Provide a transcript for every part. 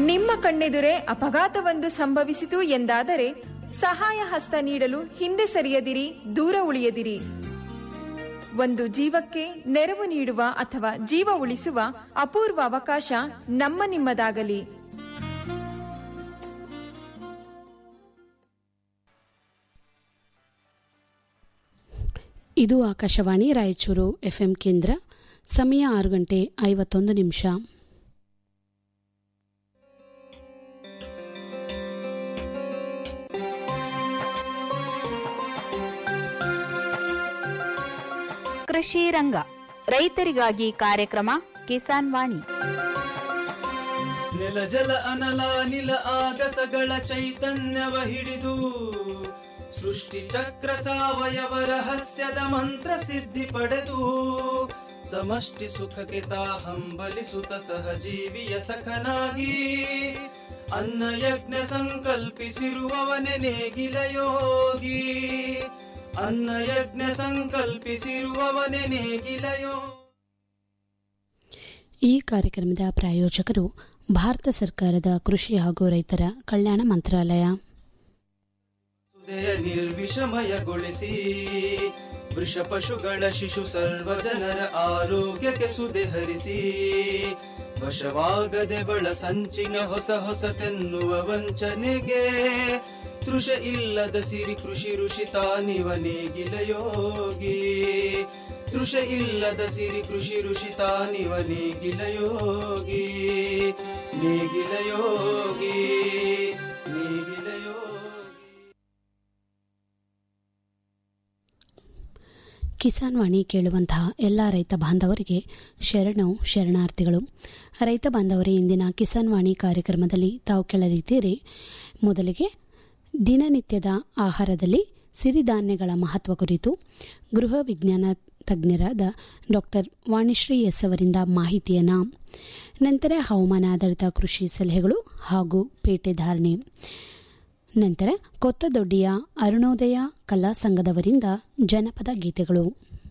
ನಿಮ್ಮ ಕಣ್ಣೆದುರೇ ಅಪಘಾತವೊಂದು ಸಂಭವಿಸಿತು ಎಂದಾದರೆ ಸಹಾಯ ಹಸ್ತ ನೀಡಲು ಹಿಂದೆ ಸರಿಯದಿರಿ ದೂರ ಉಳಿಯದಿರಿ ಒಂದು ಜೀವಕ್ಕೆ ನೆರವು ನೀಡುವ ಅಥವಾ ಜೀವ ಉಳಿಸುವ ಅಪೂರ್ವ ಅವಕಾಶ ನಮ್ಮ ನಿಮ್ಮದಾಗಲಿ ಇದು ಆಕಾಶವಾಣಿ ರಾಯಚೂರು ಎಫ್ಎಂ ಕೇಂದ್ರ ಸಮಯ ಆರು ಗಂಟೆ ಐವತ್ತೊಂದು ನಿಮಿಷ ಕೃಷಿ ರಂಗ ರೈತರಿಗಾಗಿ ಕಾರ್ಯಕ್ರಮ ಕಿಸಾನ್ ವಾಣಿ ನೆಲ ಜಲ ಅನಲ ನಿಲ ಆಗಸಗಳ ಚೈತನ್ಯವ ಹಿಡಿದು ಸೃಷ್ಟಿ ಚಕ್ರ ಸಾವಯವ ರಹಸ್ಯದ ಮಂತ್ರ ಸಿದ್ಧಿ ಪಡೆದು ಸಮಷ್ಟಿ ಸುಖಕ್ಕೆ ತಾ ಹಂಬಲಿಸುತ್ತ ಸಹಜೀವಿಯ ಸಖನಾಗಿ ಅನ್ನ ಯಜ್ಞ ಸಂಕಲ್ಪಿಸಿರುವವನೆ ನೇಗಿಲ ಯೋಗಿ ಅನ್ನ ಯಜ್ಞ ಸಂಕಲ್ಪಿಸಿರುವವನೆ ನೇಗಿಲ ಯೋಗಿ ಈ ಕಾರ್ಯಕ್ರಮದ ಪ್ರಾಯೋಜಕರು ಭಾರತ ಸರ್ಕಾರದ ಕೃಷಿ ಹಾಗೂ ರೈತರ ಕಲ್ಯಾಣ ಮಂತ್ರಾಲಯ ಸುದೆಯ ನಿರ್ವಿಷಮಯಗೊಳಿಸಿ ವೃಷ ಪಶುಗಳ ಶಿಶು ಸರ್ವ ಜನರ ಆರೋಗ್ಯಕ್ಕೆ ಸುದೆ ಹರಿಸಿ ವಶವಾಗದೆ ಬಳ ಸಂಚಿನ ಹೊಸ ಹೊಸತೆನ್ನುವ ವಂಚನೆಗೆ ತೃಷ ಇಲ್ಲದ ಸಿರಿ ಕೃಷಿ ಋಷಿ ತಾನಿವ ನೇಗಿಲ ಯೋಗಿ ತೃಷ ಇಲ್ಲದ ಸಿರಿ ಕೃಷಿ ಋಷಿ ತಾನಿವ ನೇಗಿಲ ಯೋಗಿ ನೇಗಿಲ ಯೋಗಿ ನೇಗಿಲ ಯೋಗಿ ಕಿಸಾನ್ ವಾಣಿ ಕೇಳುವಂತಹ ಎಲ್ಲ ರೈತ ಬಾಂಧವರಿಗೆ ಶರಣು ಶರಣಾರ್ಥಿಗಳು ರೈತ ಬಾಂಧವರೇ ಇಂದಿನ ಕಿಸಾನ್ ವಾಣಿ ಕಾರ್ಯಕ್ರಮದಲ್ಲಿ ತಾವು ಕೇಳಲಿದ್ದೀರಿ ಮೊದಲಿಗೆ ದಿನನಿತ್ಯದ ಆಹಾರದಲ್ಲಿ ಸಿರಿಧಾನ್ಯಗಳ ಮಹತ್ವ ಕುರಿತು ಗೃಹ ವಿಜ್ಞಾನ ತಜ್ಞರಾದ ಡಾಕ್ಟರ್ ವಾಣಿಶ್ರೀ ಎಸ್ ಅವರಿಂದ ಮಾಹಿತಿಯನ್ನ ನಂತರ ಹವಾಮಾನ ಆಧಾರಿತ ಕೃಷಿ ಸಲಹೆಗಳು ಹಾಗೂ ಪೇಟೆ ಧಾರಣೆ ನಂತರ ಕೊತ್ತದೊಡ್ಡಿಯ ಅರುಣೋದಯ ಕಲಾ ಸಂಘದವರಿಂದ ಜನಪದ ಗೀತೆಗಳು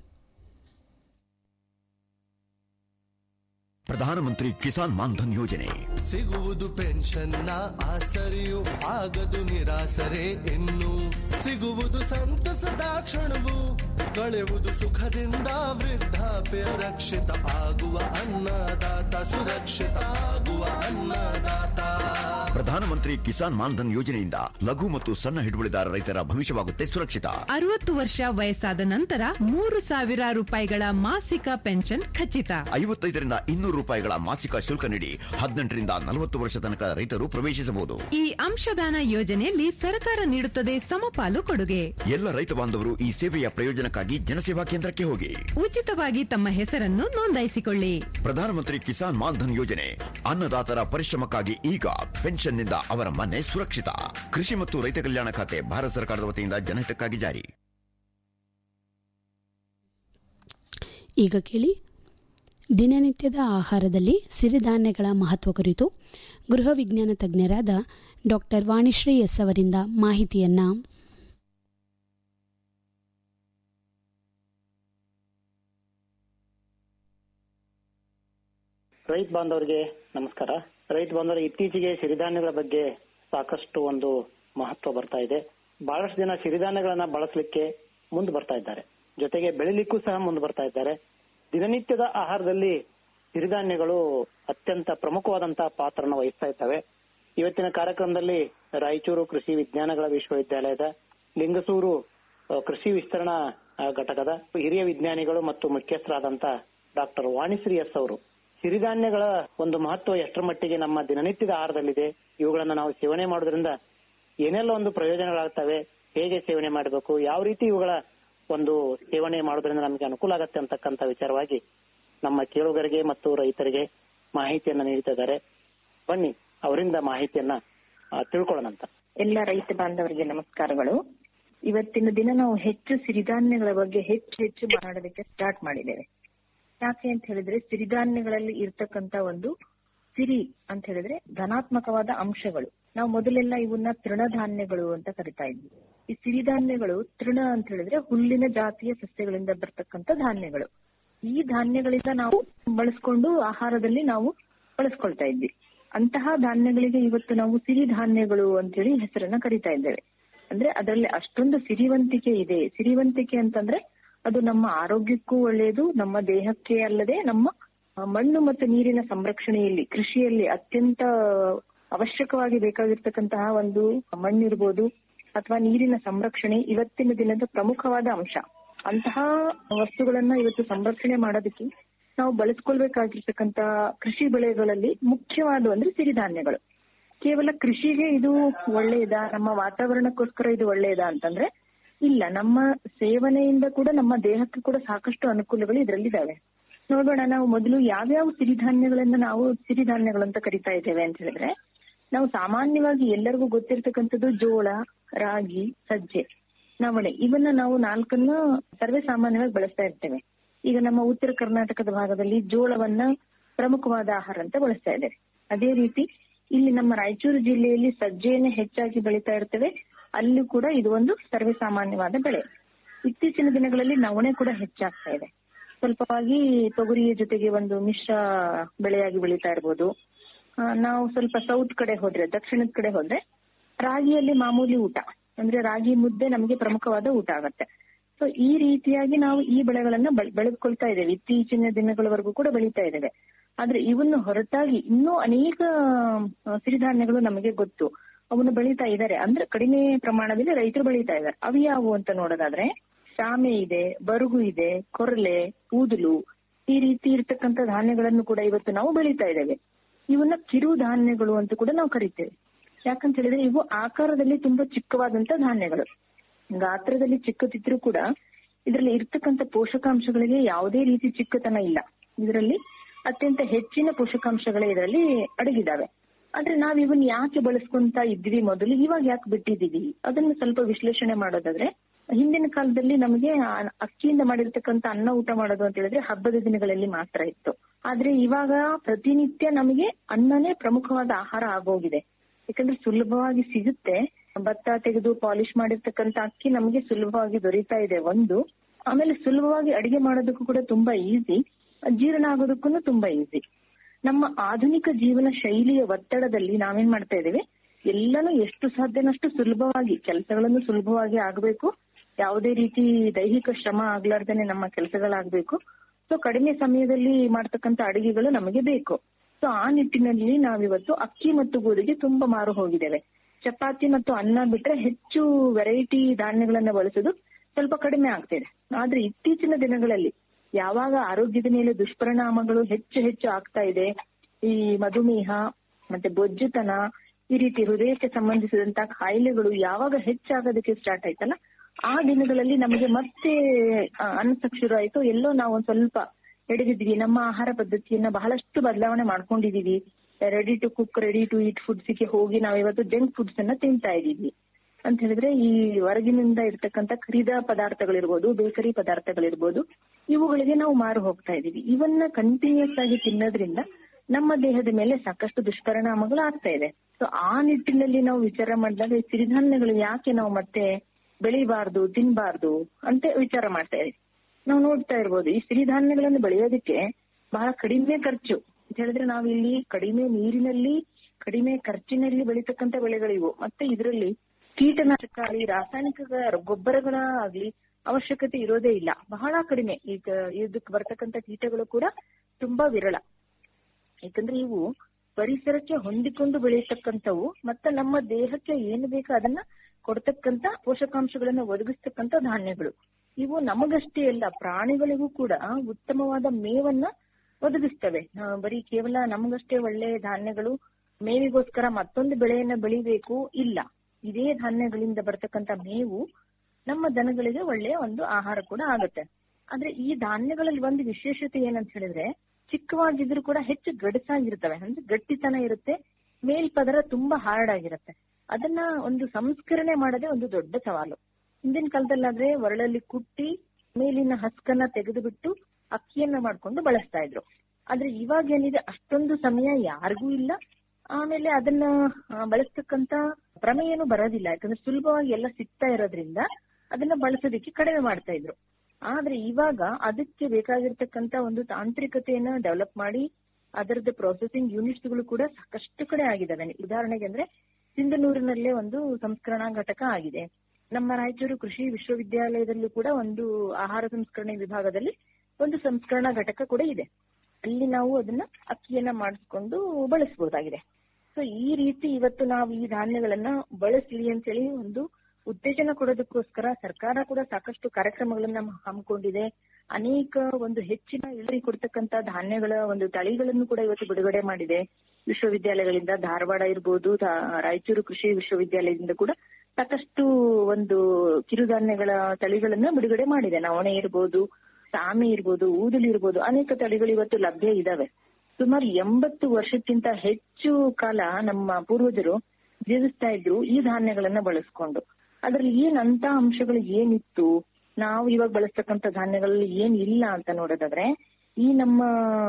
ಪ್ರಧಾನಮಂತ್ರಿ ಕಿಸಾನ್ ಮಾನ್ಧನ್ ಯೋಜನೆ ಸಿಗುವುದು ಪೆನ್ಷನ್ನ ಆಸರೆಯು ಆಗದು ನಿರಾಸರೆ ಇನ್ನು ಸಿಗುವುದು ಸಂತಸದ ಕ್ಷಣವು ಕಳೆಯುವುದು ಸುಖದಿಂದ ವೃದ್ಧಾಪ್ಯ ರಕ್ಷಿತ ಆಗುವ ಅನ್ನದಾತ ಸುರಕ್ಷಿತ ಆಗುವ ಅನ್ನದಾತ ಪ್ರಧಾನಮಂತ್ರಿ ಕಿಸಾನ್ ಮಾನ್ಧನ್ ಯೋಜನೆಯಿಂದ ಲಘು ಮತ್ತು ಸಣ್ಣ ಹಿಡುವಳಿದಾರ ರೈತರ ಭವಿಷ್ಯವಾಗುತ್ತೆ ಸುರಕ್ಷಿತ ಅರವತ್ತು ವರ್ಷ ವಯಸ್ಸಾದ ನಂತರ ಮೂರು ಸಾವಿರ ರೂಪಾಯಿಗಳ ಮಾಸಿಕ ಪೆನ್ಷನ್ ಖಚಿತ ಐವತ್ತೈದರಿಂದ ಇನ್ನೂರು ರೂಪಾಯಿಗಳ ಮಾಸಿಕ ಶುಲ್ಕ ನೀಡಿ ಹದಿನೆಂಟರಿಂದ ನಲವತ್ತು ವರ್ಷ ತನಕ ರೈತರು ಪ್ರವೇಶಿಸಬಹುದು ಈ ಅಂಶದಾನ ಯೋಜನೆಯಲ್ಲಿ ಸರ್ಕಾರ ನೀಡುತ್ತದೆ ಸಮಪಾಲು ಕೊಡುಗೆ ಎಲ್ಲ ರೈತ ಬಾಂಧವರು ಈ ಸೇವೆಯ ಪ್ರಯೋಜನಕ್ಕಾಗಿ ಜನಸೇವಾ ಕೇಂದ್ರಕ್ಕೆ ಹೋಗಿ ಉಚಿತವಾಗಿ ತಮ್ಮ ಹೆಸರನ್ನು ನೋಂದಾಯಿಸಿಕೊಳ್ಳಿ ಪ್ರಧಾನಮಂತ್ರಿ ಕಿಸಾನ್ ಮಾನ್ಧನ್ ಯೋಜನೆ ಅನ್ನದಾತರ ಪರಿಶ್ರಮಕ್ಕಾಗಿ ಈಗ ಪೆನ್ಷನ್ನಿಂದ ಅವರ ಮನೆ ಸುರಕ್ಷಿತ ಕೃಷಿ ಮತ್ತು ರೈತ ಕಲ್ಯಾಣ ಖಾತೆ ಭಾರತ ಸರ್ಕಾರದ ವತಿಯಿಂದ ಜನಹಿತಕ್ಕಾಗಿ ಜಾರಿ ಈಗ ಕೇಳಿ ದಿನನಿತ್ಯದ ಆಹಾರದಲ್ಲಿ ಸಿರಿಧಾನ್ಯಗಳ ಮಹತ್ವ ಕುರಿತು ಗೃಹ ವಿಜ್ಞಾನ ತಜ್ಞರಾದ ಡಾಕ್ಟರ್ ವಾಣಿಶ್ರೀ ಎಸ್ ಅವರಿಂದ ಮಾಹಿತಿಯನ್ನ ರೈತ ಬಾಂಧವರಿಗೆ ನಮಸ್ಕಾರ ರೈತ ಬಾಂಧವರು ಇತ್ತೀಚೆಗೆ ಸಿರಿಧಾನ್ಯಗಳ ಬಗ್ಗೆ ಸಾಕಷ್ಟು ಒಂದು ಮಹತ್ವ ಬರ್ತಾ ಇದೆ ಬಹಳಷ್ಟು ಜನ ಸಿರಿಧಾನ್ಯಗಳನ್ನ ಬಳಸಲಿಕ್ಕೆ ಮುಂದೆ ಬರ್ತಾ ಇದ್ದಾರೆ ಜೊತೆಗೆ ಬೆಳಿಲಿಕ್ಕೂ ಸಹ ಮುಂದೆ ಬರ್ತಾ ಇದ್ದಾರೆ ದಿನನಿತ್ಯದ ಆಹಾರದಲ್ಲಿ ಸಿರಿಧಾನ್ಯಗಳು ಅತ್ಯಂತ ಪ್ರಮುಖವಾದಂತಹ ಪಾತ್ರನ ವಹಿಸ್ತಾ ಇದ್ದಾವೆ ಇವತ್ತಿನ ಕಾರ್ಯಕ್ರಮದಲ್ಲಿ ರಾಯಚೂರು ಕೃಷಿ ವಿಜ್ಞಾನಗಳ ವಿಶ್ವವಿದ್ಯಾಲಯದ ಲಿಂಗಸೂರು ಆ, ಕೃಷಿ ವಿಸ್ತರಣಾ ಆ, ಘಟಕದ ಹಿರಿಯ ವಿಜ್ಞಾನಿಗಳು ಮತ್ತು ಮುಖ್ಯಸ್ಥರಾದಂತ ಡಾಕ್ಟರ್ ವಾಣಿಶ್ರೀ ಎಸ್ ಅವರು ಸಿರಿಧಾನ್ಯಗಳ ಒಂದು ಮಹತ್ವ ಎಷ್ಟರ ಮಟ್ಟಿಗೆ ನಮ್ಮ ದಿನನಿತ್ಯದ ಆಹಾರದಲ್ಲಿದೆ ಇವುಗಳನ್ನ ನಾವು ಸೇವನೆ ಮಾಡೋದ್ರಿಂದ ಏನೆಲ್ಲ ಒಂದು ಪ್ರಯೋಜನಗಳಾಗ್ತವೆ ಹೇಗೆ ಸೇವನೆ ಮಾಡಬೇಕು ಯಾವ ರೀತಿ ಇವುಗಳ ಒಂದು ಸೇವನೆ ಮಾಡೋದ್ರಿಂದ ನಮಗೆ ಅನುಕೂಲ ಆಗತ್ತೆ ಅಂತಕ್ಕಂಥ ವಿಚಾರವಾಗಿ ನಮ್ಮ ಕೇಳುಗರಿಗೆ ಮತ್ತು ರೈತರಿಗೆ ಮಾಹಿತಿಯನ್ನ ನೀಡ್ತಿದ್ದಾರೆ ಬನ್ನಿ ಅವರಿಂದ ಮಾಹಿತಿಯನ್ನ ಆ, ತಿಳ್ಕೊಳ್ಳೋಣಂತ ಎಲ್ಲ ರೈತ ಬಾಂಧವರಿಗೆ ನಮಸ್ಕಾರಗಳು ಇವತ್ತಿನ ದಿನ ನಾವು ಹೆಚ್ಚು ಸಿರಿಧಾನ್ಯಗಳ ಬಗ್ಗೆ ಹೆಚ್ಚು ಹೆಚ್ಚು ಮಾತಾಡೋದಕ್ಕೆ ಸ್ಟಾರ್ಟ್ ಮಾಡಿದ್ದೇವೆ ಯಾಕೆ ಅಂತ ಹೇಳಿದ್ರೆ ಸಿರಿಧಾನ್ಯಗಳಲ್ಲಿ ಇರ್ತಕ್ಕಂತ ಒಂದು ಸಿರಿ ಅಂತ ಹೇಳಿದ್ರೆ ಧನಾತ್ಮಕವಾದ ಅಂಶಗಳು ನಾವು ಮೊದಲೆಲ್ಲ ಇವನ್ನ ತೃಣಧಾನ್ಯಗಳು ಅಂತ ಕರಿತಾ ಇದ್ವಿ ಈ ಸಿರಿಧಾನ್ಯಗಳು ತೃಣ ಅಂತ ಹೇಳಿದ್ರೆ ಹುಲ್ಲಿನ ಜಾತಿಯ ಸಸ್ಯಗಳಿಂದ ಬರ್ತಕ್ಕಂತ ಧಾನ್ಯಗಳು ಈ ಧಾನ್ಯಗಳಿಂದ ನಾವು ಬಳಸ್ಕೊಂಡು ಆಹಾರದಲ್ಲಿ ನಾವು ಬಳಸ್ಕೊಳ್ತಾ ಇದ್ವಿ ಅಂತಹ ಧಾನ್ಯಗಳಿಗೆ ಇವತ್ತು ನಾವು ಸಿರಿಧಾನ್ಯಗಳು ಅಂತೇಳಿ ಹೆಸರನ್ನ ಕರಿತಾ ಇದ್ದೇವೆ ಅಂದ್ರೆ ಅದರಲ್ಲಿ ಅಷ್ಟೊಂದು ಸಿರಿವಂತಿಕೆ ಇದೆ ಸಿರಿವಂತಿಕೆ ಅಂತಂದ್ರೆ ಅದು ನಮ್ಮ ಆರೋಗ್ಯಕ್ಕೂ ಒಳ್ಳೆಯದು ನಮ್ಮ ದೇಹಕ್ಕೆ ಅಲ್ಲದೆ ನಮ್ಮ ಆ, ಮಣ್ಣು ಮತ್ತು ನೀರಿನ ಸಂರಕ್ಷಣೆಯಲ್ಲಿ ಕೃಷಿಯಲ್ಲಿ ಅತ್ಯಂತ ಅವಶ್ಯಕವಾಗಿ ಬೇಕಾಗಿರ್ತಕ್ಕಂತಹ ಒಂದು ಮಣ್ಣಿರ್ಬೋದು ಅಥವಾ ನೀರಿನ ಸಂರಕ್ಷಣೆ ಇವತ್ತಿನ ದಿನದ ಪ್ರಮುಖವಾದ ಅಂಶ ಅಂತಹ ವಸ್ತುಗಳನ್ನ ಇವತ್ತು ಸಂರಕ್ಷಣೆ ಮಾಡೋದಕ್ಕೆ ನಾವು ಬಳಸ್ಕೊಳ್ಬೇಕಾಗಿರ್ತಕ್ಕಂತ ಕೃಷಿ ಬೆಳೆಗಳಲ್ಲಿ ಮುಖ್ಯವಾದ ಅಂದ್ರೆ ಸಿರಿಧಾನ್ಯಗಳು ಕೇವಲ ಕೃಷಿಗೆ ಇದು ಒಳ್ಳೆಯದಾ ನಮ್ಮ ವಾತಾವರಣಕ್ಕೋಸ್ಕರ ಇದು ಒಳ್ಳೆಯದಾ ಅಂತಂದ್ರೆ ಇಲ್ಲ ನಮ್ಮ ಸೇವನೆಯಿಂದ ಕೂಡ ನಮ್ಮ ದೇಹಕ್ಕೆ ಕೂಡ ಸಾಕಷ್ಟು ಅನುಕೂಲಗಳು ಇದರಲ್ಲಿದ್ದಾವೆ ನೋಡೋಣ ನಾವು ಮೊದಲು ಯಾವ್ಯಾವ ಸಿರಿಧಾನ್ಯಗಳನ್ನ ನಾವು ಸಿರಿಧಾನ್ಯಗಳು ಅಂತ ಕರಿತಾ ಇದ್ದೇವೆ ಅಂತ ಹೇಳಿದ್ರೆ ನಾವು ಸಾಮಾನ್ಯವಾಗಿ ಎಲ್ಲರಿಗೂ ಗೊತ್ತಿರ್ತಕ್ಕಂಥದ್ದು ಜೋಳ ರಾಗಿ ಸಜ್ಜೆ ನವಣೆ ಇವನ್ನ ನಾವು ನಾಲ್ಕನ್ನ ಸರ್ವೇ ಸಾಮಾನ್ಯವಾಗಿ ಬಳಸ್ತಾ ಇರ್ತೇವೆ ಈಗ ನಮ್ಮ ಉತ್ತರ ಕರ್ನಾಟಕದ ಭಾಗದಲ್ಲಿ ಜೋಳವನ್ನ ಪ್ರಮುಖವಾದ ಆಹಾರ ಅಂತ ಬಳಸ್ತಾ ಇದ್ದೇವೆ ಅದೇ ರೀತಿ ಇಲ್ಲಿ ನಮ್ಮ ರಾಯಚೂರು ಜಿಲ್ಲೆಯಲ್ಲಿ ಸಜ್ಜೆಯನ್ನ ಹೆಚ್ಚಾಗಿ ಬೆಳೀತಾ ಇರ್ತೇವೆ ಅಲ್ಲಿ ಕೂಡ ಇದು ಒಂದು ಸರ್ವೇ ಸಾಮಾನ್ಯವಾದ ಬೆಳೆ ಇತ್ತೀಚಿನ ದಿನಗಳಲ್ಲಿ ನವಣೆ ಕೂಡ ಹೆಚ್ಚಾಗ್ತಾ ಇದೆ ಸ್ವಲ್ಪವಾಗಿ ತೊಗರಿಯ ಜೊತೆಗೆ ಒಂದು ಮಿಶ್ರ ಬೆಳೆಯಾಗಿ ಬೆಳೀತಾ ಇರ್ಬೋದು ಆ, ನಾವು ಸ್ವಲ್ಪ ಸೌತ್ ಕಡೆ ಹೋದ್ರೆ ದಕ್ಷಿಣದ ಕಡೆ ಹೋದ್ರೆ ರಾಗಿಯಲ್ಲಿ ಮಾಮೂಲಿ ಊಟ ಅಂದ್ರೆ ರಾಗಿ ಮುದ್ದೆ ನಮಗೆ ಪ್ರಮುಖವಾದ ಊಟ ಆಗತ್ತೆ ಸೊ ಈ ರೀತಿಯಾಗಿ ನಾವು ಈ ಬೆಳೆಗಳನ್ನ ಬೆಳ್- ಬೆಳೆದುಕೊಳ್ತಾ ಇದ್ದೇವೆ ಇತ್ತೀಚಿನ ದಿನಗಳವರೆಗೂ ಕೂಡ ಬೆಳೀತಾ ಇದ್ದೇವೆ ಆದ್ರೆ ಇವನ್ನು ಹೊರತಾಗಿ ಇನ್ನೂ ಅನೇಕ ಆ, ಸಿರಿಧಾನ್ಯಗಳು ನಮಗೆ ಗೊತ್ತು ಅವನ್ನು ಬೆಳೀತಾ ಇದ್ದಾರೆ ಅಂದ್ರೆ ಕಡಿಮೆ ಪ್ರಮಾಣದಲ್ಲಿ ರೈತರು ಬೆಳೀತಾ ಇದ್ದಾರೆ ಅವು ಯಾವುವು ಅಂತ ನೋಡೋದಾದ್ರೆ ಶಾಮೆ ಇದೆ ಬರುಗು ಇದೆ ಕೊರಲೆ ಊದಲು ಈ ರೀತಿ ಇರ್ತಕ್ಕಂಥ ಧಾನ್ಯಗಳನ್ನು ಕೂಡ ಇವತ್ತು ನಾವು ಬೆಳೀತಾ ಇದ್ದೇವೆ ಇವನ್ನ ಕಿರು ಧಾನ್ಯಗಳು ಅಂತ ಕೂಡ ನಾವು ಕರಿತೇವೆ ಯಾಕಂತ ಹೇಳಿದ್ರೆ ಇವು ಆಕಾರದಲ್ಲಿ ತುಂಬಾ ಚಿಕ್ಕವಾದಂತ ಧಾನ್ಯಗಳು ಗಾತ್ರದಲ್ಲಿ ಚಿಕ್ಕದಿದ್ರೂ ಕೂಡ ಇದರಲ್ಲಿ ಇರ್ತಕ್ಕಂಥ ಪೋಷಕಾಂಶಗಳಿಗೆ ಯಾವುದೇ ರೀತಿ ಚಿಕ್ಕತನ ಇಲ್ಲ ಇದರಲ್ಲಿ ಅತ್ಯಂತ ಹೆಚ್ಚಿನ ಪೋಷಕಾಂಶಗಳೇ ಇದರಲ್ಲಿ ಅಡಗಿದಾವೆ ಆದ್ರೆ ನಾವ್ ಇವನ್ ಯಾಕೆ ಬಳಸ್ಕೊಂತ ಇದ್ವಿ ಮೊದಲು ಇವಾಗ ಯಾಕೆ ಬಿಟ್ಟಿದೀವಿ ಅದನ್ನ ಸ್ವಲ್ಪ ವಿಶ್ಲೇಷಣೆ ಮಾಡೋದಾದ್ರೆ ಹಿಂದಿನ ಕಾಲದಲ್ಲಿ ನಮಗೆ ಆ- ಅಕ್ಕಿಯಿಂದ ಮಾಡಿರ್ತಕ್ಕಂಥ ಅನ್ನ ಊಟ ಮಾಡೋದು ಅಂತ ಹೇಳಿದ್ರೆ ಹಬ್ಬದ ದಿನಗಳಲ್ಲಿ ಮಾತ್ರ ಇತ್ತು ಆದ್ರೆ ಇವಾಗ ಪ್ರತಿನಿತ್ಯ ನಮಗೆ ಅನ್ನನೇ ಪ್ರಮುಖವಾದ ಆಹಾರ ಆಗೋಗಿದೆ ಯಾಕಂದ್ರೆ ಸುಲಭವಾಗಿ ಸಿಗುತ್ತೆ ಭತ್ತ ತೆಗೆದು ಪಾಲಿಶ್ ಮಾಡಿರ್ತಕ್ಕಂಥ ಅಕ್ಕಿ ನಮಗೆ ಸುಲಭವಾಗಿ ದೊರೀತಾ ಇದೆ ಒಂದು ಆಮೇಲೆ ಸುಲಭವಾಗಿ ಅಡಿಗೆ ಮಾಡೋದಕ್ಕೂ ಕೂಡ ತುಂಬಾ ಈಸಿ ಜೀರ್ಣ ಆಗೋದಕ್ಕೂ ತುಂಬಾ ಈಸಿ ನಮ್ಮ ಆಧುನಿಕ ಜೀವನ ಶೈಲಿಯ ಒತ್ತಡದಲ್ಲಿ ನಾವೇನ್ ಮಾಡ್ತಾ ಇದ್ದೇವೆ ಎಲ್ಲನೂ ಎಷ್ಟು ಸಾಧ್ಯನಷ್ಟು ಸುಲಭವಾಗಿ ಕೆಲಸಗಳನ್ನು ಸುಲಭವಾಗಿ ಆಗ್ಬೇಕು ಯಾವುದೇ ರೀತಿ ದೈಹಿಕ ಶ್ರಮ ಆಗ್ಲಾರ್ದೇನೆ ನಮ್ಮ ಕೆಲಸಗಳಾಗ್ಬೇಕು ಸೊ ಕಡಿಮೆ ಸಮಯದಲ್ಲಿ ಮಾಡ್ತಕ್ಕಂಥ ಅಡಿಗೆಗಳು ನಮಗೆ ಬೇಕು ಸೊ ಆ ನಿಟ್ಟಿನಲ್ಲಿ ನಾವಿವತ್ತು ಅಕ್ಕಿ ಮತ್ತು ಗೋಧಿಗೆ ತುಂಬಾ ಮಾರು ಹೋಗಿದ್ದೇವೆ ಚಪಾತಿ ಮತ್ತು ಅನ್ನ ಬಿಟ್ರೆ ಹೆಚ್ಚು ವೆರೈಟಿ ಧಾನ್ಯಗಳನ್ನ ಬಳಸೋದು ಸ್ವಲ್ಪ ಕಡಿಮೆ ಆಗ್ತಿದೆ ಆದ್ರೆ ಇತ್ತೀಚಿನ ದಿನಗಳಲ್ಲಿ ಯಾವಾಗ ಆರೋಗ್ಯದ ಮೇಲೆ ದುಷ್ಪರಿಣಾಮಗಳು ಹೆಚ್ಚು ಹೆಚ್ಚು ಆಗ್ತಾ ಇದೆ ಈ ಮಧುಮೇಹ ಮತ್ತೆ ಬೊಜ್ಜುತನ ಈ ರೀತಿ ಹೃದಯಕ್ಕೆ ಸಂಬಂಧಿಸಿದಂತ ಕಾಯಿಲೆಗಳು ಯಾವಾಗ ಹೆಚ್ಚಾಗೋದಕ್ಕೆ ಸ್ಟಾರ್ಟ್ ಆಯ್ತಲ್ಲ ಆ ದಿನಗಳಲ್ಲಿ ನಮಗೆ ಮತ್ತೆ ಆ, ಅನ್ಸಕ್ ಶುರು ಆಯ್ತು ಎಲ್ಲೋ ನಾವು ಒಂದ್ ಸ್ವಲ್ಪ ಎಡಗಿದ್ವಿ ನಮ್ಮ ಆಹಾರ ಪದ್ಧತಿಯನ್ನ ಬಹಳಷ್ಟು ಬದಲಾವಣೆ ಮಾಡ್ಕೊಂಡಿದೀವಿ ready to cook ready to eat foods ಗೆ ಹೋಗಿ ನಾವು ಇವತ್ತು ಜಂಕ್ ಫುಡ್ಸ್ ಅನ್ನ ತಿಂತಾ ಇದೀವಿ ಅಂತ ಹೇಳಿದ್ರೆ ಈ ಹೊರಗಿನಿಂದ ಇರ್ತಕ್ಕಂಥ ಕರಿದ ಪದಾರ್ಥಗಳಿರ್ಬೋದು ಬೇಕರಿ ಪದಾರ್ಥಗಳಿರ್ಬೋದು ಇವುಗಳಿಗೆ ನಾವು ಮಾರು ಹೋಗ್ತಾ ಇದೀವಿ ಇವನ್ನ ಕಂಟಿನ್ಯೂಸ್ ಆಗಿ ತಿನ್ನೋದ್ರಿಂದ ನಮ್ಮ ದೇಹದ ಮೇಲೆ ಸಾಕಷ್ಟು ದುಷ್ಪರಿಣಾಮಗಳು ಆಗ್ತಾ ಇದೆ ಸೊ ಆ ನಿಟ್ಟಿನಲ್ಲಿ ನಾವು ವಿಚಾರ ಮಾಡಿದಾಗ ಈ ಸಿರಿಧಾನ್ಯಗಳು ಯಾಕೆ ನಾವು ಮತ್ತೆ ಬೆಳಿಬಾರ್ದು ತಿನ್ಬಾರ್ದು ಅಂತ ವಿಚಾರ ಮಾಡ್ತಾ ಇದೀವಿ ನಾವು ನೋಡ್ತಾ ಇರ್ಬೋದು ಈ ಸಿರಿಧಾನ್ಯಗಳನ್ನು ಬೆಳೆಯೋದಕ್ಕೆ ಬಹಳ ಕಡಿಮೆ ಖರ್ಚು ಅಂತ ಹೇಳಿದ್ರೆ ನಾವು ಇಲ್ಲಿ ಕಡಿಮೆ ನೀರಿನಲ್ಲಿ ಕಡಿಮೆ ಖರ್ಚಿನಲ್ಲಿ ಬೆಳೀತಕ್ಕಂಥ ಬೆಳೆಗಳಿವು ಮತ್ತೆ ಇದರಲ್ಲಿ ಕೀಟನಾಶಕ ಆಗಲಿ ರಾಸಾಯನಿಕ ಗೊಬ್ಬರಗಳ ಆಗ್ಲಿ ಅವಶ್ಯಕತೆ ಇರೋದೇ ಇಲ್ಲ ಬಹಳ ಕಡಿಮೆ ಈಗ ಇದಕ್ಕೆ ಬರ್ತಕ್ಕಂಥ ಕೀಟಗಳು ಕೂಡ ತುಂಬಾ ವಿರಳ ಯಾಕಂದ್ರೆ ಇವು ಪರಿಸರಕ್ಕೆ ಹೊಂದಿಕೊಂಡು ಬೆಳೆಯತಕ್ಕಂಥವು ಮತ್ತೆ ನಮ್ಮ ದೇಹಕ್ಕೆ ಏನು ಬೇಕೋ ಅದನ್ನ ಕೊಡ್ತಕ್ಕಂತ ಪೋಷಕಾಂಶಗಳನ್ನ ಒದಗಿಸ್ತಕ್ಕಂತ ಧಾನ್ಯಗಳು ಇವು ನಮಗಷ್ಟೇ ಅಲ್ಲ ಪ್ರಾಣಿಗಳಿಗೂ ಕೂಡ ಉತ್ತಮವಾದ ಮೇವನ್ನ ಒದಗಿಸ್ತವೆ ಆ, ಬರೀ ಕೇವಲ ನಮಗಷ್ಟೇ ಒಳ್ಳೆ ಧಾನ್ಯಗಳು ಮೇವಿಗೋಸ್ಕರ ಮತ್ತೊಂದು ಬೆಳೆಯನ್ನ ಬೆಳಿಬೇಕು ಇಲ್ಲ ಇದೇ ಧಾನ್ಯಗಳಿಂದ ಬರ್ತಕ್ಕಂತ ಮೇವು ನಮ್ಮ ದನಗಳಿಗೆ ಒಳ್ಳೆಯ ಒಂದು ಆಹಾರ ಕೂಡ ಆಗುತ್ತೆ ಆದ್ರೆ ಈ ಧಾನ್ಯಗಳಲ್ಲಿ ಒಂದು ವಿಶೇಷತೆ ಏನಂತ ಹೇಳಿದ್ರೆ ಚಿಕ್ಕವಾಗಿದ್ರು ಕೂಡ ಹೆಚ್ಚು ಗಡಸಾಗಿರ್ತವೆ ಅಂದ್ರೆ ಗಟ್ಟಿತನ ಇರುತ್ತೆ ಮೇಲ್ಪದರ ತುಂಬಾ ಹಾರ್ಡ್ ಆಗಿರುತ್ತೆ ಅದನ್ನ ಒಂದು ಸಂಸ್ಕರಣೆ ಮಾಡೋದೇ ಒಂದು ದೊಡ್ಡ ಸವಾಲು ಹಿಂದಿನ ಕಾಲದಲ್ಲಾದ್ರೆ ಒರಳಲ್ಲಿ ಕುಟ್ಟಿ ಮೇಲಿನ ಹಸ್ಕನ್ನ ತೆಗೆದು ಬಿಟ್ಟು ಅಕ್ಕಿಯನ್ನ ಮಾಡ್ಕೊಂಡು ಬಳಸ್ತಾ ಇದ್ರು ಆದ್ರೆ ಇವಾಗ ಏನಿದೆ ಅಷ್ಟೊಂದು ಸಮಯ ಯಾರಿಗೂ ಇಲ್ಲ ಆಮೇಲೆ ಅದನ್ನ ಆ, ಬಳಸ್ತಕ್ಕಂತ ಪ್ರಮೇಯನು ಬರೋದಿಲ್ಲ ಯಾಕಂದ್ರೆ ಸುಲಭವಾಗಿ ಎಲ್ಲ ಸಿಗ್ತಾ ಇರೋದ್ರಿಂದ ಅದನ್ನ ಬಳಸೋದಿಕ್ಕೆ ಕಡಿಮೆ ಮಾಡ್ತಾ ಇದ್ರು ಆದ್ರೆ ಇವಾಗ ಅದಕ್ಕೆ ಬೇಕಾಗಿರ್ತಕ್ಕಂತ ಒಂದು ತಾಂತ್ರಿಕತೆಯನ್ನ ಡೆವಲಪ್ ಮಾಡಿ ಅದರದ್ದು ಪ್ರೊಸೆಸಿಂಗ್ ಯೂನಿಟ್ಸ್ ಗಳು ಕೂಡ ಸಾಕಷ್ಟು ಕಡೆ ಆಗಿದ್ದಾವೆ ಉದಾಹರಣೆಗೆ ಅಂದ್ರೆ ಸಿಂಧನೂರಿನಲ್ಲೇ ಒಂದು ಸಂಸ್ಕರಣಾ ಘಟಕ ಆಗಿದೆ ನಮ್ಮ ರಾಯಚೂರು ಕೃಷಿ ವಿಶ್ವವಿದ್ಯಾಲಯದಲ್ಲೂ ಕೂಡ ಒಂದು ಆಹಾರ ಸಂಸ್ಕರಣೆ ವಿಭಾಗದಲ್ಲಿ ಒಂದು ಸಂಸ್ಕರಣಾ ಘಟಕ ಕೂಡ ಇದೆ ಅಲ್ಲಿ ನಾವು ಅದನ್ನ ಅಕ್ಕಿಯನ್ನ ಮಾಡಿಸ್ಕೊಂಡು ಬಳಸಬಹುದಾಗಿದೆ ಸೊ ಈ ರೀತಿ ಇವತ್ತು ನಾವು ಈ ಧಾನ್ಯಗಳನ್ನ ಬಳಸಲಿ ಅಂತೇಳಿ ಒಂದು ಉತ್ತೇಜನ ಕೊಡೋದಕ್ಕೋಸ್ಕರ ಸರ್ಕಾರ ಕೂಡ ಸಾಕಷ್ಟು ಕಾರ್ಯಕ್ರಮಗಳನ್ನ ಹಮ್ಮಿಕೊಂಡಿದೆ ಅನೇಕ ಒಂದು ಹೆಚ್ಚಿನ ಇಳುವರಿ ಕೊಡ್ತಕ್ಕಂತ ಧಾನ್ಯಗಳ ಒಂದು ತಳಿಗಳನ್ನು ಕೂಡ ಇವತ್ತು ಬಿಡುಗಡೆ ಮಾಡಿದೆ ವಿಶ್ವವಿದ್ಯಾಲಯಗಳಿಂದ ಧಾರವಾಡ ಇರ್ಬೋದು ಧಾ- ರಾಯಚೂರು ಕೃಷಿ ವಿಶ್ವವಿದ್ಯಾಲಯದಿಂದ ಕೂಡ ಸಾಕಷ್ಟು ಒಂದು ಕಿರುಧಾನ್ಯಗಳ ತಳಿಗಳನ್ನ ಬಿಡುಗಡೆ ಮಾಡಿದೆ ನವಣೆ ಇರ್ಬೋದು ಸಾಮೆ ಇರ್ಬೋದು ಊದಲು ಇರ್ಬೋದು ಅನೇಕ ತಳಿಗಳು ಇವತ್ತು ಲಭ್ಯ ಇದಾವೆ ಸುಮಾರು ಎಂಬತ್ತು ವರ್ಷಕ್ಕಿಂತ ಹೆಚ್ಚು ಕಾಲ ನಮ್ಮ ಪೂರ್ವಜರು ಜೀವಿಸ್ತಾ ಇದ್ರು ಈ ಧಾನ್ಯಗಳನ್ನ ಬಳಸ್ಕೊಂಡು ಅದ್ರಲ್ಲಿ ಏನ್ ಅಂತ ಅಂಶಗಳು ಏನಿತ್ತು ನಾವು ಇವಾಗ ಬಳಸ್ತಕ್ಕಂತ ಧಾನ್ಯಗಳಲ್ಲಿ ಏನ್ ಇಲ್ಲ ಅಂತ ನೋಡೋದಾದ್ರೆ ಈ ನಮ್ಮ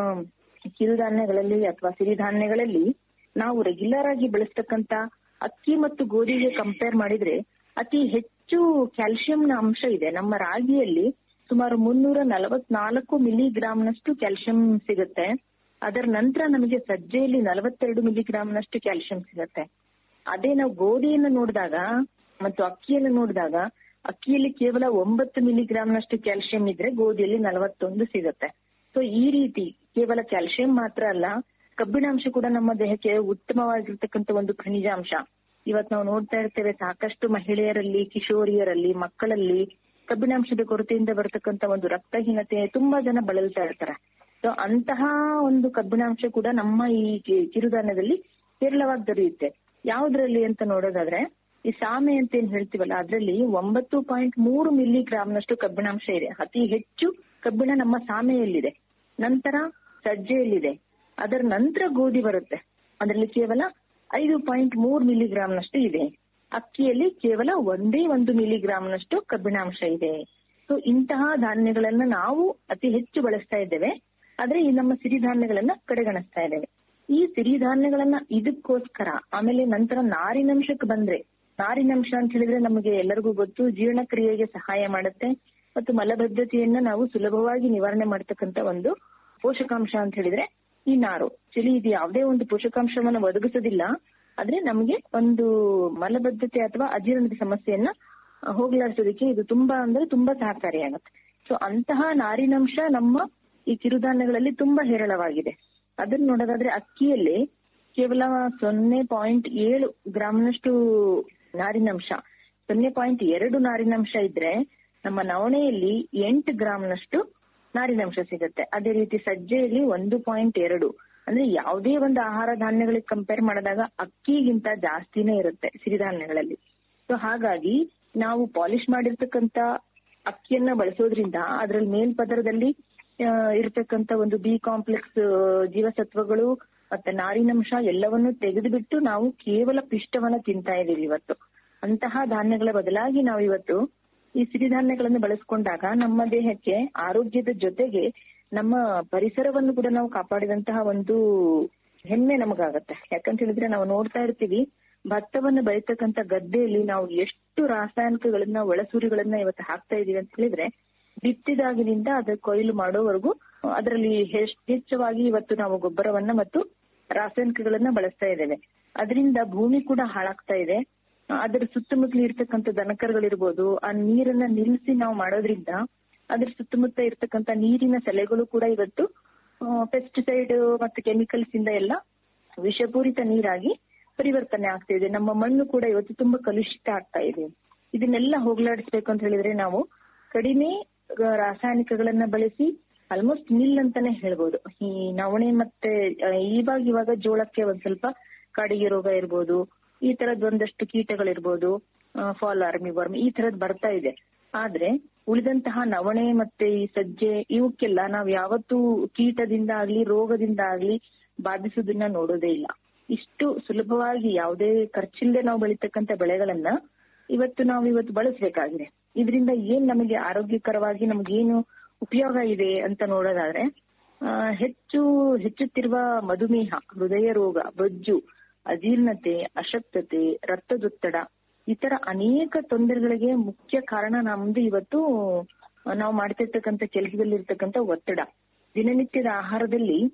ಕಿರುಧಾನ್ಯಗಳಲ್ಲಿ ಅಥವಾ ಸಿರಿಧಾನ್ಯಗಳಲ್ಲಿ ನಾವು ರೆಗ್ಯುಲರ್ ಆಗಿ ಬಳಸ್ತಕ್ಕಂತ ಅಕ್ಕಿ ಮತ್ತು ಗೋಧಿಗೆ ಕಂಪೇರ್ ಮಾಡಿದ್ರೆ ಅತಿ ಹೆಚ್ಚು ಕ್ಯಾಲ್ಸಿಯಂನ ಅಂಶ ಇದೆ ನಮ್ಮ ರಾಗಿಯಲ್ಲಿ ಸುಮಾರು ಮುನ್ನೂರ ನಲವತ್ನಾಲ್ಕು ಮಿಲಿಗ್ರಾಮ್ನಷ್ಟು ಕ್ಯಾಲ್ಸಿಯಂ ಸಿಗುತ್ತೆ ಅದರ ನಂತರ ನಮಗೆ ಸಜ್ಜೆಯಲ್ಲಿ ನಲವತ್ತೆರಡು ಮಿಲಿಗ್ರಾಮ್ನಷ್ಟು ಕ್ಯಾಲ್ಸಿಯಂ ಸಿಗುತ್ತೆ ಅದೇ ನಾವು ಗೋಧಿಯನ್ನು ನೋಡಿದಾಗ ಮತ್ತು ಅಕ್ಕಿಯನ್ನು ನೋಡಿದಾಗ ಅಕ್ಕಿಯಲ್ಲಿ ಕೇವಲ ಒಂಬತ್ತು ಮಿಲಿಗ್ರಾಮ್ನಷ್ಟು ಕ್ಯಾಲ್ಸಿಯಂ ಇದ್ರೆ ಗೋಧಿಯಲ್ಲಿ ನಲವತ್ತೊಂದು ಸಿಗುತ್ತೆ ಸೊ ಈ ರೀತಿ ಕೇವಲ ಕ್ಯಾಲ್ಸಿಯಂ ಮಾತ್ರ ಅಲ್ಲ ಕಬ್ಬಿಣಾಂಶ ಕೂಡ ನಮ್ಮ ದೇಹಕ್ಕೆ ಉತ್ತಮವಾಗಿರ್ತಕ್ಕಂಥ ಒಂದು ಖನಿಜಾಂಶ ಇವತ್ ನಾವು ನೋಡ್ತಾ ಇರ್ತೇವೆ ಸಾಕಷ್ಟು ಮಹಿಳೆಯರಲ್ಲಿ ಕಿಶೋರಿಯರಲ್ಲಿ ಮಕ್ಕಳಲ್ಲಿ ಕಬ್ಬಿಣಾಂಶದ ಕೊರತೆಯಿಂದ ಬರತಕ್ಕಂತ ಒಂದು ರಕ್ತಹೀನತೆ ತುಂಬಾ ಜನ ಬಳಲ್ತಾ ಇರ್ತಾರೆ ಸೊ ಅಂತಹ ಒಂದು ಕಬ್ಬಿಣಾಂಶ ಕೂಡ ನಮ್ಮ ಈ ಕಿ- ಕಿರುಧಾನ್ಯದಲ್ಲಿ ಹೇರಳವಾಗಿ ದೊರೆಯುತ್ತೆ ಯಾವ್ದ್ರಲ್ಲಿ ಅಂತ ನೋಡೋದಾದ್ರೆ ಈ ಸಾಮೆ ಅಂತ ಏನ್ ಹೇಳ್ತೀವಲ್ಲ ಅದ್ರಲ್ಲಿ ಒಂಬತ್ತು ಪಾಯಿಂಟ್ ಮೂರು ಮಿಲಿ ಗ್ರಾಮ್ನಷ್ಟು ಕಬ್ಬಿಣಾಂಶ ಇದೆ ಅತಿ ಹೆಚ್ಚು ಕಬ್ಬಿಣ ನಮ್ಮ ಸಾಮೆಯಲ್ಲಿದೆ ನಂತರ ಸಜ್ಜೆಯಲ್ಲಿದೆ ಅದರ ನಂತರ ಗೋಧಿ ಬರುತ್ತೆ ಅದರಲ್ಲಿ ಕೇವಲ ಐದು ಪಾಯಿಂಟ್ ಮೂರು ಮಿಲಿಗ್ರಾಮ್ನಷ್ಟು ಇದೆ ಅಕ್ಕಿಯಲ್ಲಿ ಕೇವಲ ಒಂದೇ ಒಂದು ಮಿಲಿಗ್ರಾಮ್ನಷ್ಟು ಕಬ್ಬಿಣಾಂಶ ಇದೆ ಸೊ ಇಂತಹ ಧಾನ್ಯಗಳನ್ನ ನಾವು ಅತಿ ಹೆಚ್ಚು ಬಳಸ್ತಾ ಇದ್ದೇವೆ ಆದ್ರೆ ಈ ನಮ್ಮ ಸಿರಿಧಾನ್ಯಗಳನ್ನ ಕಡೆಗಣಿಸ್ತಾ ಇದ್ದೇವೆ ಈ ಸಿರಿಧಾನ್ಯಗಳನ್ನ ಇದಕ್ಕೋಸ್ಕರ ಆಮೇಲೆ ನಂತರ ನಾರಿನಂಶಕ್ಕೆ ಬಂದ್ರೆ ನಾರಿನಂಶ ಅಂತ ಹೇಳಿದ್ರೆ ನಮಗೆ ಎಲ್ಲರಿಗೂ ಗೊತ್ತು ಜೀರ್ಣಕ್ರಿಯೆಗೆ ಸಹಾಯ ಮಾಡುತ್ತೆ ಮತ್ತು ಮಲಬದ್ಧತೆಯನ್ನ ನಾವು ಸುಲಭವಾಗಿ ನಿವಾರಣೆ ಮಾಡತಕ್ಕಂತ ಒಂದು ಪೋಷಕಾಂಶ ಅಂತ ಹೇಳಿದ್ರೆ ಈ ನಾರು ಚಳಿ ಇದು ಯಾವುದೇ ಒಂದು ಪೋಷಕಾಂಶವನ್ನ ಒದಗಿಸೋದಿಲ್ಲ ಆದ್ರೆ ನಮಗೆ ಒಂದು ಮಲಬದ್ಧತೆ ಅಥವಾ ಅಜೀರ್ಣದ ಸಮಸ್ಯೆಯನ್ನ ಆ, ಹೋಗ್ಲಾಡಿಸೋದಕ್ಕೆ ಇದು ತುಂಬಾ ಅಂದ್ರೆ ತುಂಬಾ ಸಹಕಾರಿಯಾಗುತ್ತೆ ಸೊ ಅಂತಹ ನಾರಿನಂಶ ನಮ್ಮ ಈ ಕಿರುಧಾನ್ಯಗಳಲ್ಲಿ ತುಂಬಾ ಹೇರಳವಾಗಿದೆ ಅದನ್ನ ನೋಡೋದಾದ್ರೆ ಅಕ್ಕಿಯಲ್ಲಿ ಕೇವಲ ಸೊನ್ನೆ ಪಾಯಿಂಟ್ ಏಳು ಗ್ರಾಮ್ನಷ್ಟು ನಾರಿನಂಶ ಸೊನ್ನೆ ಪಾಯಿಂಟ್ ಎರಡು ನಾರಿನಂಶ ಇದ್ರೆ ನಮ್ಮ ನವಣೆಯಲ್ಲಿ ಎಂಟು ಗ್ರಾಮ್ನಷ್ಟು ನಾರಿನಂಶ ಸಿಗುತ್ತೆ ಅದೇ ರೀತಿ ಸಜ್ಜೆಯಲ್ಲಿ ಒಂದು ಪಾಯಿಂಟ್ ಎರಡು ಅಂದ್ರೆ ಯಾವುದೇ ಒಂದು ಆಹಾರ ಧಾನ್ಯಗಳಿಗೆ ಕಂಪೇರ್ ಮಾಡಿದಾಗ ಅಕ್ಕಿಗಿಂತ ಜಾಸ್ತಿನೇ ಇರುತ್ತೆ ಸಿರಿಧಾನ್ಯಗಳಲ್ಲಿ ಸೊ ಹಾಗಾಗಿ ನಾವು ಪಾಲಿಶ್ ಮಾಡಿರ್ತಕ್ಕಂತ ಅಕ್ಕಿಯನ್ನ ಬಳಸೋದ್ರಿಂದ ಅದ್ರಲ್ಲಿ ಮೇಲ್ಪದರದಲ್ಲಿ ಆ, ಇರ್ತಕ್ಕಂತ ಒಂದು ಬಿ ಕಾಂಪ್ಲೆಕ್ಸ್ ಜೀವಸತ್ವಗಳು ಮತ್ತೆ ನಾರಿನಂಶ ಎಲ್ಲವನ್ನು ತೆಗೆದುಬಿಟ್ಟು ನಾವು ಕೇವಲ ಪಿಷ್ಟವನ್ನ ತಿಂತಾ ಇದೀವಿ ಇವತ್ತು ಅಂತಹ ಧಾನ್ಯಗಳ ಬದಲಾಗಿ ನಾವು ಇವತ್ತು ಈ ಸಿರಿಧಾನ್ಯಗಳನ್ನು ಬಳಸ್ಕೊಂಡಾಗ ನಮ್ಮ ದೇಹಕ್ಕೆ ಆರೋಗ್ಯದ ಜೊತೆಗೆ ನಮ್ಮ ಪರಿಸರವನ್ನು ಕೂಡ ನಾವು ಕಾಪಾಡಿದಂತಹ ಒಂದು ಹೆಮ್ಮೆ ನಮಗಾಗತ್ತೆ ಯಾಕಂತ ಹೇಳಿದ್ರೆ ನಾವು ನೋಡ್ತಾ ಇರ್ತೀವಿ ಭತ್ತವನ್ನು ಬೆಳೀತಕ್ಕಂತ ಗದ್ದೆಯಲ್ಲಿ ನಾವು ಎಷ್ಟು ರಾಸಾಯನಿಕಗಳನ್ನ ಒಳಸೂರಿಗಳನ್ನ ಇವತ್ತು ಹಾಕ್ತಾ ಇದೀವಿ ಅಂತ ಹೇಳಿದ್ರೆ ಬಿತ್ತಿದಾಗಿನಿಂದ ಅದ ಕೊಯ್ಲು ಮಾಡೋವರೆಗೂ ಅದರಲ್ಲಿ ಹೆಚ್ಚವಾಗಿ ಇವತ್ತು ನಾವು ಗೊಬ್ಬರವನ್ನ ಮತ್ತು ರಾಸಾಯನಿಕಗಳನ್ನ ಬಳಸ್ತಾ ಇದ್ದೇವೆ ಅದರಿಂದ ಭೂಮಿ ಕೂಡ ಹಾಳಾಗ್ತಾ ಇದೆ ಅದರ ಸುತ್ತಮುತ್ತಲು ಇರ್ತಕ್ಕಂಥ ದನಕರುಗಳಿರ್ಬೋದು ಆ ನೀರನ್ನ ನಿಲ್ಲಿಸಿ ನಾವು ಮಾಡೋದ್ರಿಂದ ಅದ್ರ ಸುತ್ತಮುತ್ತ ಇರ್ತಕ್ಕಂಥ ನೀರಿನ ಸೆಲೆಗಳು ಕೂಡ ಇವತ್ತು ಪೆಸ್ಟಿಸೈಡ್ ಮತ್ತು ಕೆಮಿಕಲ್ಸ್ ಇಂದ ಎಲ್ಲ ವಿಷಪೂರಿತ ನೀರಾಗಿ ಪರಿವರ್ತನೆ ಆಗ್ತಾ ಇದೆ ನಮ್ಮ ಮಣ್ಣು ಕೂಡ ಇವತ್ತು ತುಂಬಾ ಕಲುಷಿತ ಆಗ್ತಾ ಇದೆ ಇದನ್ನೆಲ್ಲ ಹೋಗ್ಲಾಡಿಸ್ಬೇಕು ಅಂತ ಹೇಳಿದ್ರೆ ನಾವು ಕಡಿಮೆ ಆ, ರಾಸಾಯನಿಕಗಳನ್ನ ಬಳಸಿ ಆಲ್ಮೋಸ್ಟ್ ನಿಲ್ ಅಂತಾನೆ ಹೇಳ್ಬೋದು ಈ ನವಣೆ ಮತ್ತೆ ಆ, ಇವಾಗ ಇವಾಗ ಜೋಳಕ್ಕೆ ಒಂದ್ ಸ್ವಲ್ಪ ಕಾಡಿಗೆ ರೋಗ ಇರ್ಬೋದು ಈ ತರದ್ ಒಂದಷ್ಟು ಕೀಟಗಳಿರ್ಬೋದು ಫಾಲ್ ಆರ್ಮಿ ವರ್ಮ್ ಈ ತರದ್ ಬರ್ತಾ ಇದೆ ಆದ್ರೆ ಉಳಿದಂತಹ ನವಣೆ ಮತ್ತೆ ಈ ಸಜ್ಜೆ ಇವಕ್ಕೆಲ್ಲ ನಾವ್ ಯಾವತ್ತೂ ಕೀಟದಿಂದ ಆಗ್ಲಿ ರೋಗದಿಂದ ಆಗ್ಲಿ ಬಾಧಿಸೋದನ್ನ ನೋಡೋದೇ ಇಲ್ಲ ಇಷ್ಟು ಸುಲಭವಾಗಿ ಯಾವುದೇ ಖರ್ಚಿಲ್ಲದೆ ನಾವು ಬೆಳಿತಕ್ಕಂತ ಬೆಳೆಗಳನ್ನ ಇವತ್ತು ನಾವು ಇವತ್ತು ಬಳಸಬೇಕಾಗಿದೆ ಇದರಿಂದ ಏನ್ ನಮಗೆ ಆರೋಗ್ಯಕರವಾಗಿ ನಮ್ಗೇನು ಉಪಯೋಗ ಇದೆ ಅಂತ ನೋಡೋದಾದ್ರೆ ಆ, ಹೆಚ್ಚು ಹೆಚ್ಚುತ್ತಿರುವ ಮಧುಮೇಹ ಹೃದಯ ರೋಗ ಬೊಜ್ಜು ಅಜೀರ್ಣತೆ ಅಶಕ್ತತೆ ರಕ್ತದೊತ್ತಡ ಈ ತರ ಅನೇಕ ತೊಂದರೆಗಳಿಗೆ ಮುಖ್ಯ ಕಾರಣ ನಮ್ದು ಇವತ್ತು ನಾವು ಮಾಡ್ತಿರ್ತಕ್ಕಂಥ ಕೆಲಸದಲ್ಲಿ ಇರ್ತಕ್ಕಂಥ ಒತ್ತಡ ದಿನನಿತ್ಯದ ಆಹಾರದಲ್ಲಿ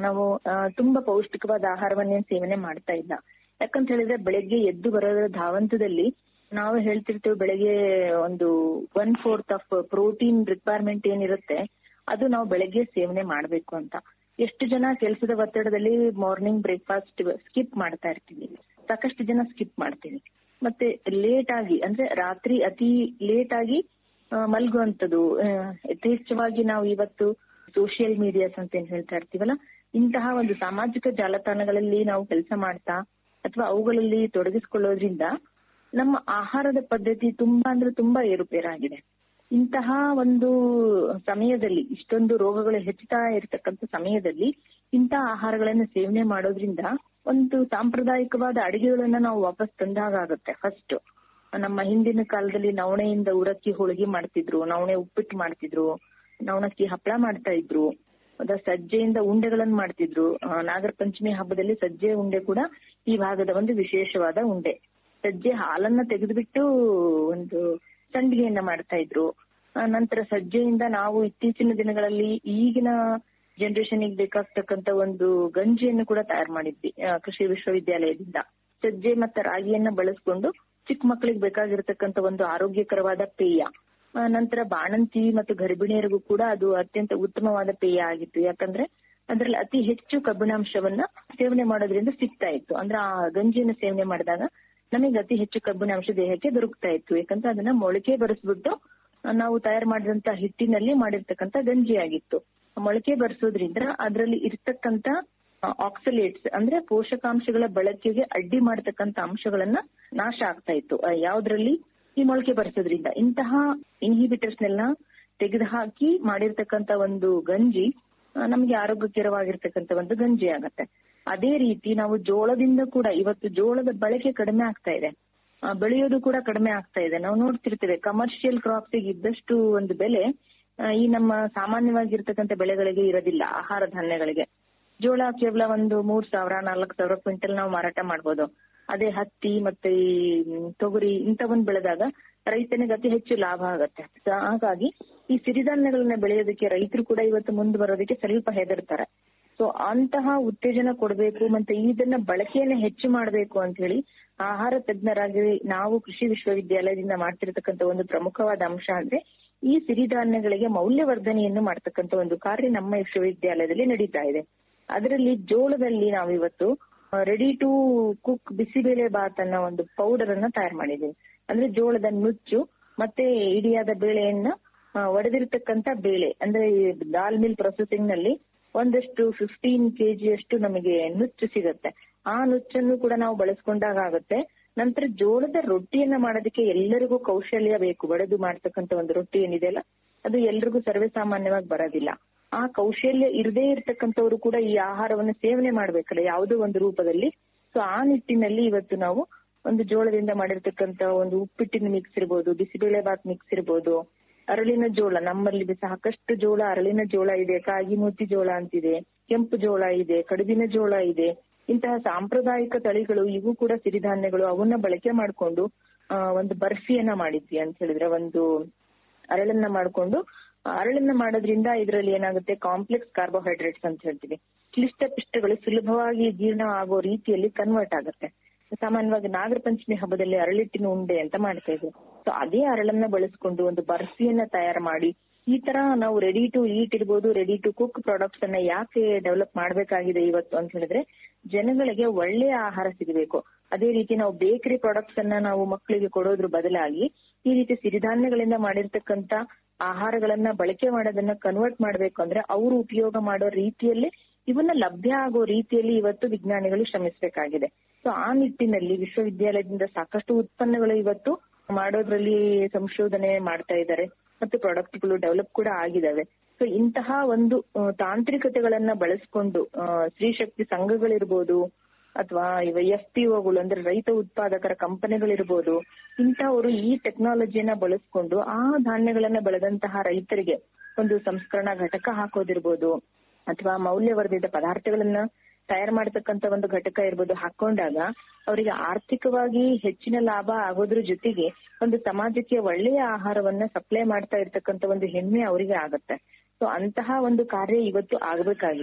ನಾವು ಆ, ತುಂಬಾ ಪೌಷ್ಟಿಕವಾದ ಆಹಾರವನ್ನೇನ್ ಸೇವನೆ ಮಾಡ್ತಾ ಇಲ್ಲ ಯಾಕಂತ ಹೇಳಿದ್ರೆ ಬೆಳಗ್ಗೆ ಎದ್ದು ಬರೋದ್ರ ಧಾವಂತದಲ್ಲಿ ನಾವು ಹೇಳ್ತಿರ್ತೇವೆ ಬೆಳಗ್ಗೆ ಒಂದು one fourth of protein requirement ಏನಿರುತ್ತೆ ಅದು ನಾವು ಬೆಳಗ್ಗೆ ಸೇವನೆ ಮಾಡ್ಬೇಕು ಅಂತ ಎಷ್ಟು ಜನ ಕೆಲಸದ ಒತ್ತಡದಲ್ಲಿ ಮಾರ್ನಿಂಗ್ ಬ್ರೇಕ್ಫಾಸ್ಟ್ ಸ್ಕಿಪ್ ಮಾಡ್ತಾ ಇರ್ತೀವಿ ಸಾಕಷ್ಟು ಜನ ಸ್ಕಿಪ್ ಮಾಡ್ತೀವಿ ಮತ್ತೆ ಲೇಟ್ ಆಗಿ ಅಂದ್ರೆ ರಾತ್ರಿ ಅತಿ ಲೇಟ್ ಆಗಿ ಆ, ಮಲ್ಗುವಂಥದ್ದು ಆ, ಯಥೇಚ್ಛವಾಗಿ ನಾವು ಇವತ್ತು ಸೋಷಿಯಲ್ ಮೀಡಿಯಾಸ್ ಅಂತ ಏನ್ ಹೇಳ್ತಾ ಇರ್ತೀವಲ್ಲ ಇಂತಹ ಒಂದು ಸಾಮಾಜಿಕ ಜಾಲತಾಣಗಳಲ್ಲಿ ನಾವು ಕೆಲಸ ಮಾಡ್ತಾ ಅಥವಾ ಅವುಗಳಲ್ಲಿ ತೊಡಗಿಸಿಕೊಳ್ಳೋದ್ರಿಂದ ನಮ್ಮ ಆಹಾರದ ಪದ್ಧತಿ ತುಂಬಾ ಅಂದ್ರೆ ತುಂಬಾ ಏರುಪೇರಾಗಿದೆ ಇಂತಹ ಒಂದು ಸಮಯದಲ್ಲಿ ಇಷ್ಟೊಂದು ರೋಗಗಳು ಹೆಚ್ಚುತ್ತಾ ಇರತಕ್ಕಂತ ಸಮಯದಲ್ಲಿ ಇಂತಹ ಆಹಾರಗಳನ್ನ ಸೇವನೆ ಮಾಡೋದ್ರಿಂದ ಒಂದು ಸಾಂಪ್ರದಾಯಿಕವಾದ ಅಡಿಗೆಗಳನ್ನ ನಾವು ವಾಪಸ್ ತಂದಾಗ ಆಗುತ್ತೆ ಫಸ್ಟ್ ನಮ್ಮ ಹಿಂದಿನ ಕಾಲದಲ್ಲಿ ನವಣೆಯಿಂದ ಉರಕ್ಕಿ ಹೋಳಿಗೆ ಮಾಡ್ತಿದ್ರು ನವಣೆ ಉಪ್ಪಿಟ್ಟು ಮಾಡ್ತಿದ್ರು ನವಣಕ್ಕಿ ಹಪ್ಪಳ ಮಾಡ್ತಾ ಇದ್ರು ಅದ ಸಜ್ಜೆಯಿಂದ ಉಂಡೆಗಳನ್ನ ಮಾಡ್ತಿದ್ರು ಆ, ನಾಗರ ಪಂಚಮಿ ಹಬ್ಬದಲ್ಲಿ ಸಜ್ಜೆ ಉಂಡೆ ಕೂಡ ಈ ಭಾಗದ ಒಂದು ವಿಶೇಷವಾದ ಉಂಡೆ ಸಜ್ಜೆ ಹಾಲನ್ನ ತೆಗೆದುಬಿಟ್ಟು ಒಂದು ಸಂಡಿಗೆಯನ್ನ ಮಾಡ್ತಾ ಇದ್ರು ಆ, ನಂತರ ಸಜ್ಜೆಯಿಂದ ನಾವು ಇತ್ತೀಚಿನ ದಿನಗಳಲ್ಲಿ ಈಗಿನ ಜನರೇಷನ್ ಬೇಕಾಗ್ತಕ್ಕಂತ ಒಂದು ಗಂಜಿಯನ್ನು ಕೂಡ ತಯಾರು ಮಾಡಿದ್ವಿ ಆ, ಕೃಷಿ ವಿಶ್ವವಿದ್ಯಾಲಯದಿಂದ ಸಜ್ಜೆ ಮತ್ತೆ ರಾಗಿಯನ್ನ ಬಳಸ್ಕೊಂಡು ಚಿಕ್ಕ ಮಕ್ಕಳಿಗೆ ಬೇಕಾಗಿರ್ತಕ್ಕಂತ ಒಂದು ಆರೋಗ್ಯಕರವಾದ ಪೇಯ ಆ, ನಂತರ ಬಾಣಂತಿ ಮತ್ತು ಗರ್ಭಿಣಿಯರಿಗೂ ಕೂಡ ಅದು ಅತ್ಯಂತ ಉತ್ತಮವಾದ ಪೇಯ ಆಗಿತ್ತು ಯಾಕಂದ್ರೆ ಅದ್ರಲ್ಲಿ ಅತಿ ಹೆಚ್ಚು ಕಬ್ಬಿಣಾಂಶವನ್ನ ಸೇವನೆ ಮಾಡೋದ್ರಿಂದ ಸಿಗ್ತಾ ಇತ್ತು ಅಂದ್ರೆ ಆ ಗಂಜಿಯನ್ನು ಸೇವನೆ ಮಾಡಿದಾಗ ನಮಗೆ ಅತಿ ಹೆಚ್ಚು ಕಬ್ಬಿಣಾಂಶ ದೇಹಕ್ಕೆ ದೊರಕ್ತಾ ಇತ್ತು ಯಾಕಂದ್ರೆ ಅದನ್ನ ಮೊಳಕೆ ಬರೆಸ್ಬಿಟ್ಟು ಆ, ನಾವು ತಯಾರು ಮಾಡಿದಂತ ಹಿಟ್ಟಿನಲ್ಲಿ ಮಾಡಿರ್ತಕ್ಕಂತ ಗಂಜಿ ಆಗಿತ್ತು ಮೊಳಕೆ ಬರೆಸೋದ್ರಿಂದ ಅದರಲ್ಲಿ ಇರ್ತಕ್ಕಂತ ಆಕ್ಸಲೇಟ್ಸ್ ಅಂದ್ರೆ ಪೋಷಕಾಂಶಗಳ ಬಳಕೆಗೆ ಅಡ್ಡಿ ಮಾಡತಕ್ಕಂತ ಅಂಶಗಳನ್ನ ನಾಶ ಆಗ್ತಾ ಇತ್ತು ಆ, ಯಾವ್ದ್ರಲ್ಲಿ ಈ ಮೊಳಕೆ ಬರೆಸೋದ್ರಿಂದ ಇಂತಹ ಇನ್ಹಿಬಿಟರ್ಸ್ ನೆಲ್ಲ ತೆಗೆದುಹಾಕಿ ಮಾಡಿರ್ತಕ್ಕಂತ ಒಂದು ಗಂಜಿ ಆ, ನಮ್ಗೆ ಆರೋಗ್ಯಕರವಾಗಿರ್ತಕ್ಕಂತ ಒಂದು ಗಂಜಿ ಆಗತ್ತೆ ಅದೇ ರೀತಿ ನಾವು ಜೋಳದಿಂದ ಕೂಡ ಇವತ್ತು ಜೋಳದ ಬಳಕೆ ಕಡಿಮೆ ಆಗ್ತಾ ಇದೆ ಆ, ಬೆಳೆಯೋದು ಕೂಡ ಕಡಿಮೆ ಆಗ್ತಾ ಇದೆ ನಾವು ನೋಡ್ತಿರ್ತೇವೆ ಕಮರ್ಷಿಯಲ್ ಕ್ರಾಪ್ಸ್ ಇದ್ದಷ್ಟು ಒಂದು ಬೆಲೆ ಆ, ಈ ನಮ್ಮ ಸಾಮಾನ್ಯವಾಗಿರ್ತಕ್ಕಂಥ ಬೆಳೆಗಳಿಗೆ ಇರೋದಿಲ್ಲ ಆಹಾರ ಧಾನ್ಯಗಳಿಗೆ ಜೋಳ ಕೇವಲ ಒಂದು ಮೂರ್ ಸಾವಿರ ನಾಲ್ಕು ಸಾವಿರ ಕ್ವಿಂಟಲ್ ನಾವು ಮಾರಾಟ ಮಾಡ್ಬೋದು ಅದೇ ಹತ್ತಿ ಮತ್ತೆ ಈ ಮ್, ತೊಗರಿ ಇಂಥವನ್ನ ಬೆಳೆದಾಗ ರೈತನಿಗೆ ಅತಿ ಹೆಚ್ಚು ಲಾಭ ಆಗತ್ತೆ So ಹಾಗಾಗಿ ಈ ಸಿರಿಧಾನ್ಯಗಳನ್ನ ಬೆಳೆಯೋದಕ್ಕೆ ರೈತರು ಕೂಡ ಇವತ್ತು ಮುಂದೆ ಬರೋದಕ್ಕೆ ಸ್ವಲ್ಪ ಹೆದರ್ತಾರೆ ಸೊ ಅಂತಹ ಉತ್ತೇಜನ ಕೊಡಬೇಕು ಮತ್ತೆ ಇದನ್ನ ಬಳಕೆಯನ್ನ ಹೆಚ್ಚು ಮಾಡಬೇಕು ಅಂತ ಹೇಳಿ ಆಹಾರ ತಜ್ಞರಾಗಿ ನಾವು ಕೃಷಿ ವಿಶ್ವವಿದ್ಯಾಲಯದಿಂದ ಮಾಡ್ತಿರ್ತಕ್ಕಂಥ ಒಂದು ಪ್ರಮುಖವಾದ ಅಂಶ ಅಂದ್ರೆ ಈ ಸಿರಿಧಾನ್ಯಗಳಿಗೆ ಮೌಲ್ಯವರ್ಧನೆಯನ್ನು ಮಾಡ್ತಕ್ಕಂಥ ಒಂದು ಕಾರ್ಯ ನಮ್ಮ ವಿಶ್ವವಿದ್ಯಾಲಯದಲ್ಲಿ ನಡೀತಾ ಇದೆ ಅದರಲ್ಲಿ ಜೋಳದಲ್ಲಿ ನಾವು ಇವತ್ತು ready to cook bisibele bath ಅನ್ನೋ ಒಂದು ಪೌಡರ್ ಅನ್ನ ತಯಾರು ಮಾಡಿದ್ದೀವಿ ಅಂದ್ರೆ ಜೋಳದ ನುಚ್ಚು ಮತ್ತೆ ಇಡಿಯಾದ ಬೇಳೆಯನ್ನ ಆ, ಒಡೆದಿರ್ತಕ್ಕಂತ ಬೇಳೆ ಅಂದ್ರೆ ಈ ದಾಲ್ ಮಿಲ್ ಪ್ರೊಸೆಸಿಂಗ್ ನಲ್ಲಿ ಒಂದಷ್ಟು ಫಿಫ್ಟೀನ್ ಕೆಜಿ ಅಷ್ಟು ನಮಗೆ ನುಚ್ಚು ಸಿಗತ್ತೆ ಆ ನುಚ್ಚನ್ನು ಕೂಡ ನಾವು ಬಳಸ್ಕೊಂಡಾಗ ಆಗುತ್ತೆ ನಂತರ ಜೋಳದ ರೊಟ್ಟಿಯನ್ನ ಮಾಡೋದಕ್ಕೆ ಎಲ್ಲರಿಗೂ ಕೌಶಲ್ಯ ಬೇಕು ಬಡೆದು ಮಾಡ್ತಕ್ಕಂತ ಒಂದು ರೊಟ್ಟಿ ಏನಿದೆಯಲ್ಲ ಅದು ಎಲ್ರಿಗೂ ಸರ್ವೇ ಸಾಮಾನ್ಯವಾಗಿ ಬರೋದಿಲ್ಲ ಆ ಕೌಶಲ್ಯ ಇರದೇ ಇರ್ತಕ್ಕಂಥವ್ರು ಕೂಡ ಈ ಆಹಾರವನ್ನು ಸೇವನೆ ಮಾಡ್ಬೇಕಲ್ಲ ಯಾವುದೋ ಒಂದು ರೂಪದಲ್ಲಿ ಸೊ ಆ ನಿಟ್ಟಿನಲ್ಲಿ ಇವತ್ತು ನಾವು ಒಂದು ಜೋಳದಿಂದ ಮಾಡಿರ್ತಕ್ಕಂತ ಒಂದು ಉಪ್ಪಿಟ್ಟಿನ ಮಿಕ್ಸ್ ಇರ್ಬೋದು ಬಿಸಿಬೇಳೆ ಬಾತ್ ಮಿಕ್ಸ್ ಇರ್ಬೋದು ಅರಳಿನ ಜೋಳ ನಮ್ಮಲ್ಲಿ ಬಿ ಸಾಕಷ್ಟು ಜೋಳ ಅರಳಿನ ಜೋಳ ಇದೆ ಕಾಗಿ ಮೂತಿ ಜೋಳ ಅಂತಿದೆ ಕೆಂಪು ಜೋಳ ಇದೆ ಕಡುಬಿನ ಜೋಳ ಇದೆ ಇಂತಹ ಸಾಂಪ್ರದಾಯಿಕ ತಳಿಗಳು ಇವು ಕೂಡ ಸಿರಿಧಾನ್ಯಗಳು ಅವನ್ನ ಬಳಕೆ ಮಾಡ್ಕೊಂಡು ಆ, ಒಂದು ಬರ್ಫಿಯನ್ನ ಮಾಡಿದ್ವಿ ಅಂತ ಹೇಳಿದ್ರೆ ಒಂದು ಅರಳನ್ನ ಮಾಡ್ಕೊಂಡು ಅರಳನ್ನ ಮಾಡೋದ್ರಿಂದ ಇದರಲ್ಲಿ ಏನಾಗುತ್ತೆ ಕಾಂಪ್ಲೆಕ್ಸ್ ಕಾರ್ಬೋಹೈಡ್ರೇಟ್ಸ್ ಅಂತ ಹೇಳ್ತೀವಿ ಕ್ಲಿಷ್ಟ ಪಿಷ್ಟಗಳು ಸುಲಭವಾಗಿ ಜೀರ್ಣ ಆಗೋ ರೀತಿಯಲ್ಲಿ ಕನ್ವರ್ಟ್ ಆಗುತ್ತೆ ಸಾಮಾನ್ಯವಾಗಿ ನಾಗರ ಪಂಚಮಿ ಹಬ್ಬದಲ್ಲಿ ಅರಳಿಟ್ಟಿನ ಉಂಡೆ ಅಂತ ಮಾಡ್ತಾ ಇದ್ವಿ ಸೊ ಅದೇ ಅರಳನ್ನ ಬಳಸ್ಕೊಂಡು ಒಂದು ಬರ್ಫಿಯನ್ನ ತಯಾರು ಮಾಡಿ ಈ ತರ ನಾವು ರೆಡಿ ಟು ಈಟ್ ಇರ್ಬೋದು ರೆಡಿ ಟು ಕುಕ್ ಪ್ರಾಡಕ್ಟ್ಸ್ ಅನ್ನ ಯಾಕೆ ಡೆವಲಪ್ ಮಾಡ್ಬೇಕಾಗಿದೆ ಇವತ್ತು ಅಂತ ಹೇಳಿದ್ರೆ ಜನಗಳಿಗೆ ಒಳ್ಳೆಯ ಆಹಾರ ಸಿಗಬೇಕು ಅದೇ ರೀತಿ ನಾವು ಬೇಕರಿ ಪ್ರಾಡಕ್ಟ್ಸ್ ಅನ್ನ ನಾವು ಮಕ್ಕಳಿಗೆ ಕೊಡೋದ್ರ ಬದಲಾಗಿ ಈ ರೀತಿ ಸಿರಿಧಾನ್ಯಗಳಿಂದ ಮಾಡಿರ್ತಕ್ಕಂತ ಆಹಾರಗಳನ್ನ ಬಳಕೆ ಮಾಡೋದನ್ನ ಕನ್ವರ್ಟ್ ಮಾಡ್ಬೇಕು ಅಂದ್ರೆ ಅವರು ಉಪಯೋಗ ಮಾಡೋ ರೀತಿಯಲ್ಲಿ ಇವನ್ನ ಲಭ್ಯ ಆಗೋ ರೀತಿಯಲ್ಲಿ ಇವತ್ತು ವಿಜ್ಞಾನಿಗಳು ಶ್ರಮಿಸಬೇಕಾಗಿದೆ ಸೊ ಆ ನಿಟ್ಟಿನಲ್ಲಿ ವಿಶ್ವವಿದ್ಯಾಲಯದಿಂದ ಸಾಕಷ್ಟು ಉತ್ಪನ್ನಗಳು ಇವತ್ತು ಮಾಡೋದ್ರಲ್ಲಿ ಸಂಶೋಧನೆ ಮಾಡ್ತಾ ಇದ್ದಾರೆ ಮತ್ತು ಪ್ರಾಡಕ್ಟ್ಗಳು ಡೆವಲಪ್ ಕೂಡ ಆಗಿದಾವೆ ಸೊ ಇಂತಹ ಒಂದು ಆ, ತಾಂತ್ರಿಕತೆಗಳನ್ನ ಬಳಸ್ಕೊಂಡು ಆ, ಸ್ತ್ರೀ ಶಕ್ತಿ ಸಂಘಗಳಿರ್ಬೋದು ಅಥವಾ ಇವ ಎಫ್ ಪಿ ಒಗಳು ಅಂದ್ರೆ ರೈತ ಉತ್ಪಾದಕರ ಕಂಪನಿಗಳಿರ್ಬೋದು ಇಂಥವರು ಈ ಟೆಕ್ನಾಲಜಿಯನ್ನ ಬಳಸ್ಕೊಂಡು ಆ ಧಾನ್ಯಗಳನ್ನ ಬೆಳೆದಂತಹ ರೈತರಿಗೆ ಒಂದು ಸಂಸ್ಕರಣಾ ಘಟಕ ಹಾಕೋದಿರ್ಬೋದು ಅಥವಾ ಮೌಲ್ಯವರ್ಧಿತ ಪದಾರ್ಥಗಳನ್ನ ತಯಾರು ಮಾಡತಕ್ಕಂತ ಒಂದು ಘಟಕ ಇರ್ಬೋದು ಹಾಕೊಂಡಾಗ ಅವರಿಗೆ ಆರ್ಥಿಕವಾಗಿ ಹೆಚ್ಚಿನ ಲಾಭ ಆಗೋದ್ರ ಜೊತೆಗೆ ಒಂದು ಸಮಾಜಕ್ಕೆ ಒಳ್ಳೆಯ ಆಹಾರವನ್ನ ಸಪ್ಲೈ ಮಾಡ್ತಾ ಇರ್ತಕ್ಕಂತ ಒಂದು ಹೆಮ್ಮೆ ಅವರಿಗೆ ಆಗತ್ತೆ ಸೊ ಅಂತಹ ಒಂದು ಕಾರ್ಯ ಇವತ್ತು ಆಗಬೇಕಾಗಿದೆ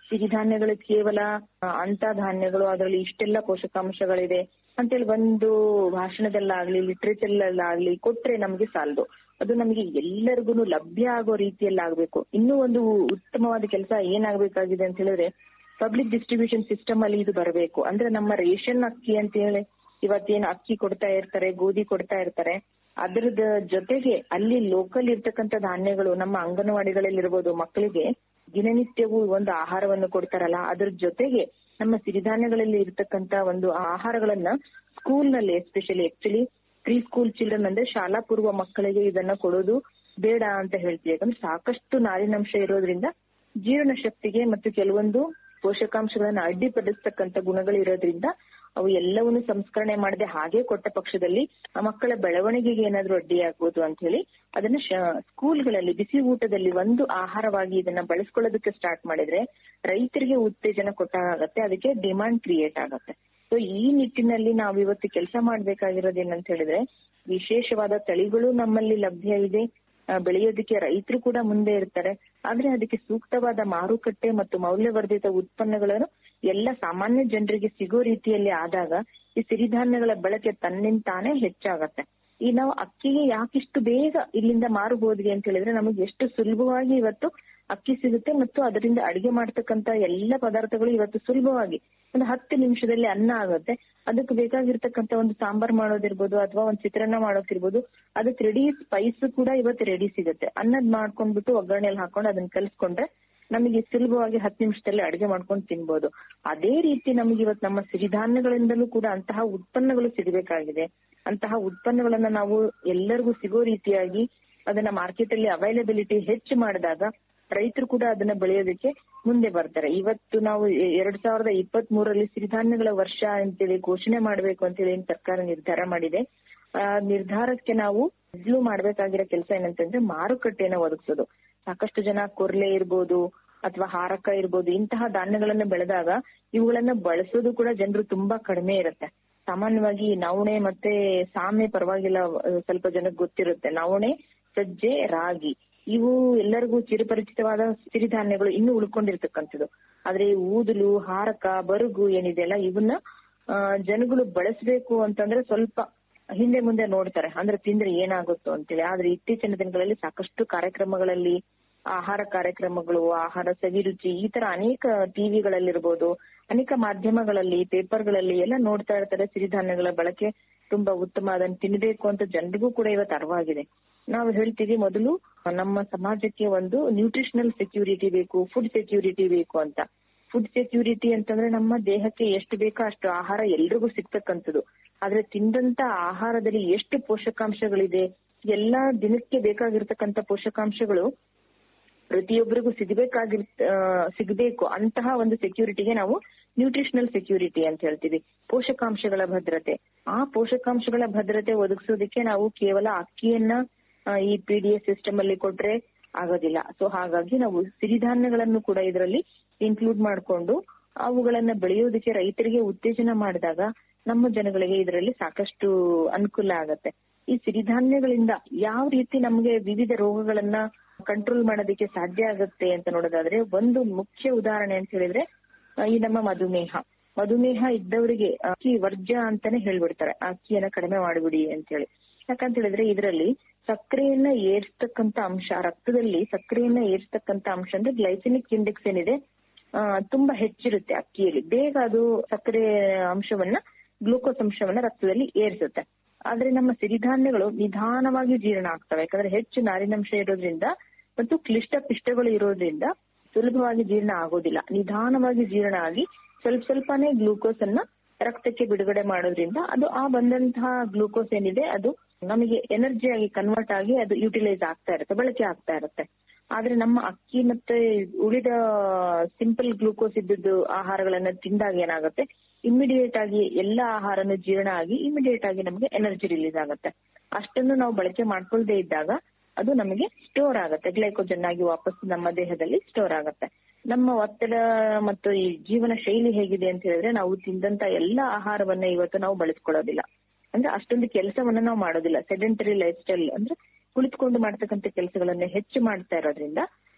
ಸಿರಿಧಾನ್ಯಗಳು ಕೇವಲ ಆ, ಅಂತ ಧಾನ್ಯಗಳು ಅದರಲ್ಲಿ ಇಷ್ಟೆಲ್ಲ ಪೋಷಕಾಂಶಗಳಿದೆ ಅಂತೇಳಿ ಒಂದು ಭಾಷಣದಲ್ಲಾಗ್ಲಿ ಲಿಟ್ರೇಚರ್ಲಾಗ್ಲಿ ಕೊಟ್ರೆ ನಮ್ಗೆ ಸಾಲದು ಅದು ನಮಗೆ ಎಲ್ಲರಿಗೂ ಲಭ್ಯ ಆಗೋ ರೀತಿಯಲ್ಲಿ ಆಗ್ಬೇಕು ಇನ್ನೂ ಒಂದು ಉತ್ತಮವಾದ ಕೆಲಸ ಏನಾಗ್ಬೇಕಾಗಿದೆ ಅಂತ ಹೇಳಿದ್ರೆ ಪಬ್ಲಿಕ್ ಡಿಸ್ಟ್ರಿಬ್ಯೂಷನ್ ಸಿಸ್ಟಮ್ ಅಲ್ಲಿ ಇದು ಬರಬೇಕು ಅಂದ್ರೆ ನಮ್ಮ ರೇಷನ್ ಅಕ್ಕಿ ಅಂತ ಹೇಳಿ ಇವತ್ತೇನು ಅಕ್ಕಿ ಕೊಡ್ತಾ ಇರ್ತಾರೆ ಗೋಧಿ ಕೊಡ್ತಾ ಇರ್ತಾರೆ ಅದ್ರದ ಜೊತೆಗೆ ಅಲ್ಲಿ ಲೋಕಲ್ ಇರ್ತಕ್ಕಂಥ ಧಾನ್ಯಗಳು ನಮ್ಮ ಅಂಗನವಾಡಿಗಳಲ್ಲಿ ಇರ್ಬೋದು ಮಕ್ಕಳಿಗೆ ದಿನನಿತ್ಯವೂ ಒಂದು ಆಹಾರವನ್ನು ಕೊಡ್ತಾರಲ್ಲ ಅದ್ರ ಜೊತೆಗೆ ನಮ್ಮ ಸಿರಿಧಾನ್ಯಗಳಲ್ಲಿ ಇರ್ತಕ್ಕಂತ ಒಂದು ಆಹಾರಗಳನ್ನ ಸ್ಕೂಲ್ ನಲ್ಲಿ especially actually preschool children ಅಂದ್ರೆ ಶಾಲಾ ಪೂರ್ವ ಮಕ್ಕಳಿಗೆ ಇದನ್ನ ಕೊಡೋದು ಬೇಡ ಅಂತ ಹೇಳ್ತೀವಿ ಯಾಕಂದ್ರೆ ಸಾಕಷ್ಟು ನಾರಿನಂಶ ಇರೋದ್ರಿಂದ ಜೀರ್ಣ ಶಕ್ತಿಗೆ ಮತ್ತು ಕೆಲವೊಂದು ಪೋಷಕಾಂಶಗಳನ್ನ ಅಡ್ಡಿಪಡಿಸ್ತಕ್ಕಂಥ ಗುಣಗಳು ಇರೋದ್ರಿಂದ ಅವು ಎಲ್ಲವನ್ನು ಸಂಸ್ಕರಣೆ ಮಾಡದೆ ಹಾಗೆ ಕೊಟ್ಟ ಪಕ್ಷದಲ್ಲಿ ಆ ಮಕ್ಕಳ ಬೆಳವಣಿಗೆಗೆ ಏನಾದ್ರೂ ಅಡ್ಡಿಯಾಗ್ಬೋದು ಅಂತ ಹೇಳಿ ಅದನ್ನ ಸ್ಕೂಲ್ಗಳಲ್ಲಿ ಬಿಸಿ ಊಟದಲ್ಲಿ ಒಂದು ಆಹಾರವಾಗಿ ಇದನ್ನ ಬಳಸ್ಕೊಳ್ಳೋದಕ್ಕೆ ಸ್ಟಾರ್ಟ್ ಮಾಡಿದ್ರೆ ರೈತರಿಗೆ ಉತ್ತೇಜನ ಕೊಟ್ಟಾಗತ್ತೆ ಅದಕ್ಕೆ ಡಿಮಾಂಡ್ ಕ್ರಿಯೇಟ್ ಆಗತ್ತೆ ಸೊ ಈ ನಿಟ್ಟಿನಲ್ಲಿ ನಾವು ಇವತ್ತು ಕೆಲಸ ಮಾಡ್ಬೇಕಾಗಿರೋದು ಏನಂತ ಹೇಳಿದ್ರೆ ವಿಶೇಷವಾದ ತಳಿಗಳು ನಮ್ಮಲ್ಲಿ ಲಭ್ಯ ಇದೆ ಆ, ಬೆಳೆಯೋದಕ್ಕೆ ರೈತರು ಕೂಡ ಮುಂದೆ ಇರ್ತಾರೆ ಆದ್ರೆ ಅದಕ್ಕೆ ಸೂಕ್ತವಾದ ಮಾರುಕಟ್ಟೆ ಮತ್ತು ಮೌಲ್ಯವರ್ಧಿತ ಉತ್ಪನ್ನಗಳನ್ನು ಎಲ್ಲ ಸಾಮಾನ್ಯ ಜನರಿಗೆ ಸಿಗೋ ರೀತಿಯಲ್ಲಿ ಆದಾಗ ಈ ಸಿರಿಧಾನ್ಯಗಳ ಬಳಕೆ ತನ್ನಿಂತಾನೇ ಹೆಚ್ಚಾಗತ್ತೆ ಈ ನಾವು ಅಕ್ಕಿಗೆ ಯಾಕಿಷ್ಟು ಬೇಗ ಇಲ್ಲಿಂದ ಮಾರು ಹೋದ್ವಿ ಅಂತ ಹೇಳಿದ್ರೆ ನಮಗೆ ಎಷ್ಟು ಸುಲಭವಾಗಿ ಇವತ್ತು ಅಕ್ಕಿ ಸಿಗುತ್ತೆ ಮತ್ತು ಅದರಿಂದ ಅಡಿಗೆ ಮಾಡ್ತಕ್ಕಂತ ಎಲ್ಲ ಪದಾರ್ಥಗಳು ಇವತ್ತು ಸುಲಭವಾಗಿ ಒಂದು ಹತ್ತು ನಿಮಿಷದಲ್ಲಿ ಅನ್ನ ಆಗುತ್ತೆ ಅದಕ್ಕೆ ಬೇಕಾಗಿರ್ತಕ್ಕಂತ ಒಂದು ಸಾಂಬಾರ್ ಮಾಡೋದಿರ್ಬೋದು ಅಥವಾ ಒಂದು ಚಿತ್ರಾನ್ನ ಮಾಡೋಕಿರ್ಬೋದು ಅದಕ್ಕೆ ರೆಡಿ ಸ್ಪೈಸ್ ಕೂಡ ಇವತ್ತು ರೆಡಿ ಸಿಗುತ್ತೆ ಅನ್ನದ್ ಮಾಡ್ಕೊಂಡ್ಬಿಟ್ಟು ಒಗ್ಗರಣೆಯಲ್ಲಿ ಹಾಕೊಂಡು ಅದನ್ನ ಕಲ್ಸ್ಕೊಂಡ್ರೆ ನಮಗೆ ಸುಲಭವಾಗಿ ಹತ್ತು ನಿಮಿಷದಲ್ಲಿ ಅಡಿಗೆ ಮಾಡ್ಕೊಂಡು ತಿನ್ಬೋದು ಅದೇ ರೀತಿ ನಮಗೆ ಇವತ್ತು ನಮ್ಮ ಸಿರಿಧಾನ್ಯಗಳಿಂದಲೂ ಕೂಡ ಅಂತಹ ಉತ್ಪನ್ನಗಳು ಸಿಗಬೇಕಾಗಿದೆ ಅಂತಹ ಉತ್ಪನ್ನಗಳನ್ನ ನಾವು ಎಲ್ಲರಿಗೂ ಸಿಗೋ ರೀತಿಯಾಗಿ ಅದನ್ನ ಮಾರ್ಕೆಟ್ ಅಲ್ಲಿ ಅವೈಲಬಿಲಿಟಿ ಹೆಚ್ಚು ಮಾಡಿದಾಗ ರೈತರು ಕೂಡ ಅದನ್ನ ಬೆಳೆಯೋದಕ್ಕೆ ಮುಂದೆ ಬರ್ತಾರೆ ಇವತ್ತು ನಾವು ಎ- ಎರಡ್ ಸಾವಿರದ ಇಪ್ಪತ್ತ್ ಮೂರರಲ್ಲಿ ಸಿರಿಧಾನ್ಯಗಳ ವರ್ಷ ಅಂತೇಳಿ ಘೋಷಣೆ ಮಾಡ್ಬೇಕು ಅಂತೇಳಿ ಏನ್ ಸರ್ಕಾರ ನಿರ್ಧಾರ ಮಾಡಿದೆ ಆ ನಿರ್ಧಾರಕ್ಕೆ ನಾವು ಮೊದ್ಲು ಮಾಡ್ಬೇಕಾಗಿರೋ ಕೆಲಸ ಏನಂತಂದ್ರೆ ಮಾರುಕಟ್ಟೆನ ಒದಗಿಸೋದು ಸಾಕಷ್ಟು ಜನ ಕೊರ್ಲೆ ಇರ್ಬೋದು ಅಥವಾ ಹಾರಕ ಇರ್ಬೋದು ಇಂತಹ ಧಾನ್ಯಗಳನ್ನ ಬೆಳೆದಾಗ ಇವುಗಳನ್ನ ಬಳಸೋದು ಕೂಡ ಜನರು ತುಂಬಾ ಕಡಿಮೆ ಇರುತ್ತೆ ಸಾಮಾನ್ಯವಾಗಿ ನವಣೆ ಮತ್ತೆ ಸಾಮೆ ಪರವಾಗಿಲ್ಲ ಅಹ್, ಸ್ವಲ್ಪ ಜನಕ್ಕೆ ಗೊತ್ತಿರುತ್ತೆ ನವಣೆ ಸಜ್ಜೆ ರಾಗಿ ಇವು ಎಲ್ಲರಿಗೂ ಚಿರಪರಿಚಿತವಾದ ಸಿರಿಧಾನ್ಯಗಳು ಇನ್ನೂ ಉಳ್ಕೊಂಡಿರ್ತಕ್ಕಂಥದ್ದು ಆದ್ರೆ ಈ ಊದಲು ಹಾರಕ ಬರುಗು ಏನಿದೆಯಲ್ಲ ಇವನ್ನ ಆ, ಜನಗಳು ಬಳಸಬೇಕು ಅಂತಂದ್ರೆ ಸ್ವಲ್ಪ ಹಿಂದೆ ಮುಂದೆ ನೋಡ್ತಾರೆ ಅಂದ್ರೆ ತಿಂದ್ರೆ ಏನಾಗುತ್ತೋ ಅಂತೇಳಿ ಆದ್ರೆ ಇತ್ತೀಚಿನ ದಿನಗಳಲ್ಲಿ ಸಾಕಷ್ಟು ಕಾರ್ಯಕ್ರಮಗಳಲ್ಲಿ ಆಹಾರ ಕಾರ್ಯಕ್ರಮಗಳು ಆಹಾರ ಸವಿರುಚಿ ಈ ತರ ಅನೇಕ ಟಿವಿಗಳಲ್ಲಿರ್ಬೋದು ಅನೇಕ ಮಾಧ್ಯಮಗಳಲ್ಲಿ ಪೇಪರ್ಗಳಲ್ಲಿ ಎಲ್ಲ ನೋಡ್ತಾ ಇರ್ತಾರೆ ಸಿರಿಧಾನ್ಯಗಳ ಬಳಕೆ ತುಂಬಾ ಉತ್ತಮ ಅದನ್ನ ತಿನ್ಬೇಕು ಅಂತ ಜನರಿಗೂ ಕೂಡ ಇವತ್ತು ಅರಿವಾಗಿದೆ ನಾವು ಹೇಳ್ತೀವಿ ಮೊದಲು ನಮ್ಮ ಸಮಾಜಕ್ಕೆ ಒಂದು ನ್ಯೂಟ್ರಿಷನಲ್ ಸೆಕ್ಯೂರಿಟಿ ಬೇಕು ಫುಡ್ ಸೆಕ್ಯೂರಿಟಿ ಬೇಕು ಅಂತ ಫುಡ್ ಸೆಕ್ಯೂರಿಟಿ ಅಂತಂದ್ರೆ ನಮ್ಮ ದೇಹಕ್ಕೆ ಎಷ್ಟು ಬೇಕೋ ಅಷ್ಟು ಆಹಾರ ಎಲ್ರಿಗೂ ಸಿಗ್ತಕ್ಕಂಥದ್ದು ಆದ್ರೆ ತಿಂದಂತ ಆಹಾರದಲ್ಲಿ ಎಷ್ಟು ಪೋಷಕಾಂಶಗಳಿದೆ ಎಲ್ಲಾ ದಿನಕ್ಕೆ ಬೇಕಾಗಿರ್ತಕ್ಕಂಥ ಪೋಷಕಾಂಶಗಳು ಪ್ರತಿಯೊಬ್ಬರಿಗೂ ಸಿಗಬೇಕಾಗಿರ್ ಆ, ಸಿಗ್ಬೇಕು ಅಂತಹ ಒಂದು ಸೆಕ್ಯೂರಿಟಿಗೆ ನಾವು ನ್ಯೂಟ್ರಿಷನಲ್ ಸೆಕ್ಯೂರಿಟಿ ಅಂತ ಹೇಳ್ತೀವಿ ಪೋಷಕಾಂಶಗಳ ಭದ್ರತೆ ಆ ಪೋಷಕಾಂಶಗಳ ಭದ್ರತೆ ಒದಗಿಸೋದಕ್ಕೆ ನಾವು ಕೇವಲ ಅಕ್ಕಿಯನ್ನ ಆ, ಈ ಪಿ ಡಿ ಎಸ್ ಸಿಸ್ಟಮ್ ಅಲ್ಲಿ ಕೊಟ್ರೆ ಆಗೋದಿಲ್ಲ ಸೊ ಹಾಗಾಗಿ ನಾವು ಸಿರಿಧಾನ್ಯಗಳನ್ನು ಕೂಡ ಇದರಲ್ಲಿ ಇನ್ಕ್ಲೂಡ್ ಮಾಡ್ಕೊಂಡು ಅವುಗಳನ್ನ ಬೆಳೆಯೋದಕ್ಕೆ ರೈತರಿಗೆ ಉತ್ತೇಜನ ಮಾಡಿದಾಗ ನಮ್ಮ ಜನಗಳಿಗೆ ಇದರಲ್ಲಿ ಸಾಕಷ್ಟು ಅನುಕೂಲ ಆಗತ್ತೆ ಈ ಸಿರಿಧಾನ್ಯಗಳಿಂದ ಯಾವ ರೀತಿ ನಮಗೆ ವಿವಿಧ ರೋಗಗಳನ್ನ ಕಂಟ್ರೋಲ್ ಮಾಡೋದಕ್ಕೆ ಸಾಧ್ಯ ಆಗುತ್ತೆ ಅಂತ ನೋಡೋದಾದ್ರೆ ಒಂದು ಮುಖ್ಯ ಉದಾಹರಣೆ ಅಂತ ಹೇಳಿದ್ರೆ ಆ, ಈ ನಮ್ಮ ಮಧುಮೇಹ ಮಧುಮೇಹ ಇದ್ದವರಿಗೆ ಅಕ್ಕಿ ವರ್ಜ್ಯ ಅಂತಾನೆ ಹೇಳ್ಬಿಡ್ತಾರೆ ಆ ಅಕ್ಕಿಯನ್ನ ಕಡಿಮೆ ಮಾಡ್ಬಿಡಿ ಅಂತ ಹೇಳಿ ಯಾಕಂತ ಹೇಳಿದ್ರೆ ಇದರಲ್ಲಿ ಸಕ್ಕರೆಯನ್ನ ಏರ್ಸ್ತಕ್ಕಂತ ಅಂಶ ರಕ್ತದಲ್ಲಿ ಸಕ್ಕರೆಯನ್ನ ಏರ್ಸ್ತಕ್ಕಂತ ಅಂಶ ಅಂದ್ರೆ ಗ್ಲೈಸೆಮಿಕ್ ಇಂಡೆಕ್ಸ್ ಏನಿದೆ ಆ, ತುಂಬಾ ಹೆಚ್ಚಿರುತ್ತೆ ಅಕ್ಕಿಯಲ್ಲಿ ಬೇಗ ಅದು ಸಕ್ಕರೆ ಅಂಶವನ್ನ ಗ್ಲೂಕೋಸ್ ಅಂಶವನ್ನ ರಕ್ತದಲ್ಲಿ ಏರಿಸುತ್ತೆ ಆದ್ರೆ ನಮ್ಮ ಸಿರಿಧಾನ್ಯಗಳು ನಿಧಾನವಾಗಿ ಜೀರ್ಣ ಆಗ್ತವೆ ಯಾಕಂದ್ರೆ ಹೆಚ್ಚು ನಾರಿನಂಶ ಇರೋದ್ರಿಂದ ಮತ್ತು ಕ್ಲಿಷ್ಟ ಪಿಷ್ಟಗಳು ಇರೋದ್ರಿಂದ ಸುಲಭವಾಗಿ ಜೀರ್ಣ ಆಗೋದಿಲ್ಲ ನಿಧಾನವಾಗಿ ಜೀರ್ಣ ಆಗಿ ಸ್ವಲ್ಪ ಸ್ವಲ್ಪನೇ ಗ್ಲೂಕೋಸ್ ಅನ್ನ ರಕ್ತಕ್ಕೆ ಬಿಡುಗಡೆ ಮಾಡೋದ್ರಿಂದ ಅದು ಆ ಬಂದಂತಹ ಗ್ಲೂಕೋಸ್ ಏನಿದೆ ಅದು ನಮಗೆ ಎನರ್ಜಿ ಆಗಿ ಕನ್ವರ್ಟ್ ಆಗಿ ಅದು ಯುಟಿಲೈಸ್ ಆಗ್ತಾ ಇರುತ್ತೆ ಬಳಕೆ ಆಗ್ತಾ ಇರುತ್ತೆ ಆದ್ರೆ ನಮ್ಮ ಅಕ್ಕಿ ಮತ್ತೆ ಉಳಿದ ಸಿಂಪಲ್ ಗ್ಲೂಕೋಸ್ ಇದ್ದದ್ದು ಆಹಾರಗಳನ್ನ ತಿಂದಾಗ ಏನಾಗುತ್ತೆ ಇಮಿಡಿಯೇಟ್ ಆಗಿ ಎಲ್ಲ ಆಹಾರನು ಜೀರ್ಣ ಆಗಿ ಇಮಿಡಿಯೇಟ್ ಆಗಿ ನಮಗೆ ಎನರ್ಜಿ ರಿಲೀಸ್ ಆಗುತ್ತೆ ಅಷ್ಟನ್ನು ನಾವು ಬಳಕೆ ಮಾಡ್ಕೊಳ್ದೇ ಇದ್ದಾಗ ಅದು ನಮಗೆ ಸ್ಟೋರ್ ಆಗುತ್ತೆ ಗ್ಲೈಕೋಜನ್ ಆಗಿ ವಾಪಸ್ ನಮ್ಮ ದೇಹದಲ್ಲಿ ಸ್ಟೋರ್ ಆಗುತ್ತೆ ನಮ್ಮ ಒತ್ತಡ ಮತ್ತು ಈ ಜೀವನ ಶೈಲಿ ಹೇಗಿದೆ ಅಂತ ಹೇಳಿದ್ರೆ ನಾವು ತಿಂದಂತ ಎಲ್ಲ ಆಹಾರವನ್ನ ಇವತ್ತು ನಾವು ಬಳಸ್ಕೊಳ್ಳೋದಿಲ್ಲ ಅಂದ್ರೆ ಅಷ್ಟೊಂದು ಕೆಲಸವನ್ನ ನಾವು ಮಾಡೋದಿಲ್ಲ ಸೆಡೆಂಟರಿ ಲೈಫ್ ಸ್ಟೈಲ್ ಅಂದ್ರೆ ಕುಳಿತುಕೊಂಡು ಮಾಡ್ತಕ್ಕಂಥ ಕೆಲಸಗಳನ್ನ ಹೆಚ್ಚು ಮಾಡ್ತಾ ಇರೋದ್ರಿಂದ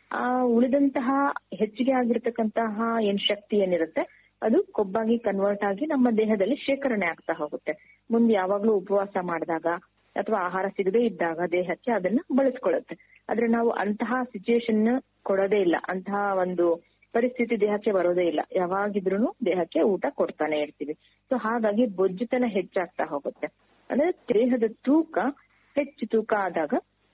ಆ ಉಳಿದಂತಹ ಹೆಚ್ಚಿಗೆ ಆಗಿರ್ತಕ್ಕಂತಹ ಏನ್ ಶಕ್ತಿ ಏನಿರುತ್ತೆ ಅದು ಕೊಬ್ಬಾಗಿ ಕನ್ವರ್ಟ್ ಆಗಿ ನಮ್ಮ ದೇಹದಲ್ಲಿ ಶೇಖರಣೆ ಆಗ್ತಾ ಹೋಗುತ್ತೆ ಮುಂದೆ ಯಾವಾಗ್ಲೂ ಉಪವಾಸ ಮಾಡಿದಾಗ ಅಥವಾ ಆಹಾರ ಸಿಗದೇ ಇದ್ದಾಗ ದೇಹಕ್ಕೆ ಅದನ್ನ ಬಳಸ್ಕೊಳ್ಳುತ್ತೆ ಆದ್ರೆ ನಾವು ಅಂತಹ ಸಿಚುಯೇಷನ್ ಕೊಡೋದೇ ಇಲ್ಲ ಅಂತಹ ಒಂದು ಪರಿಸ್ಥಿತಿ ದೇಹಕ್ಕೆ ಬರೋದೇ ಇಲ್ಲ ಯಾವಾಗಿದ್ರು ದೇಹಕ್ಕೆ ಊಟ ಕೊಡ್ತಾನೆ ಇರ್ತೀವಿ ಸೊ ಹಾಗಾಗಿ ಬೊಜ್ಜುತನ ಹೆಚ್ಚಾಗ್ತಾ ಹೋಗುತ್ತೆ ಅಂದ್ರೆ ದೇಹದ ತೂಕ ಹೆಚ್ಚು ತೂಕ ಆದಾಗ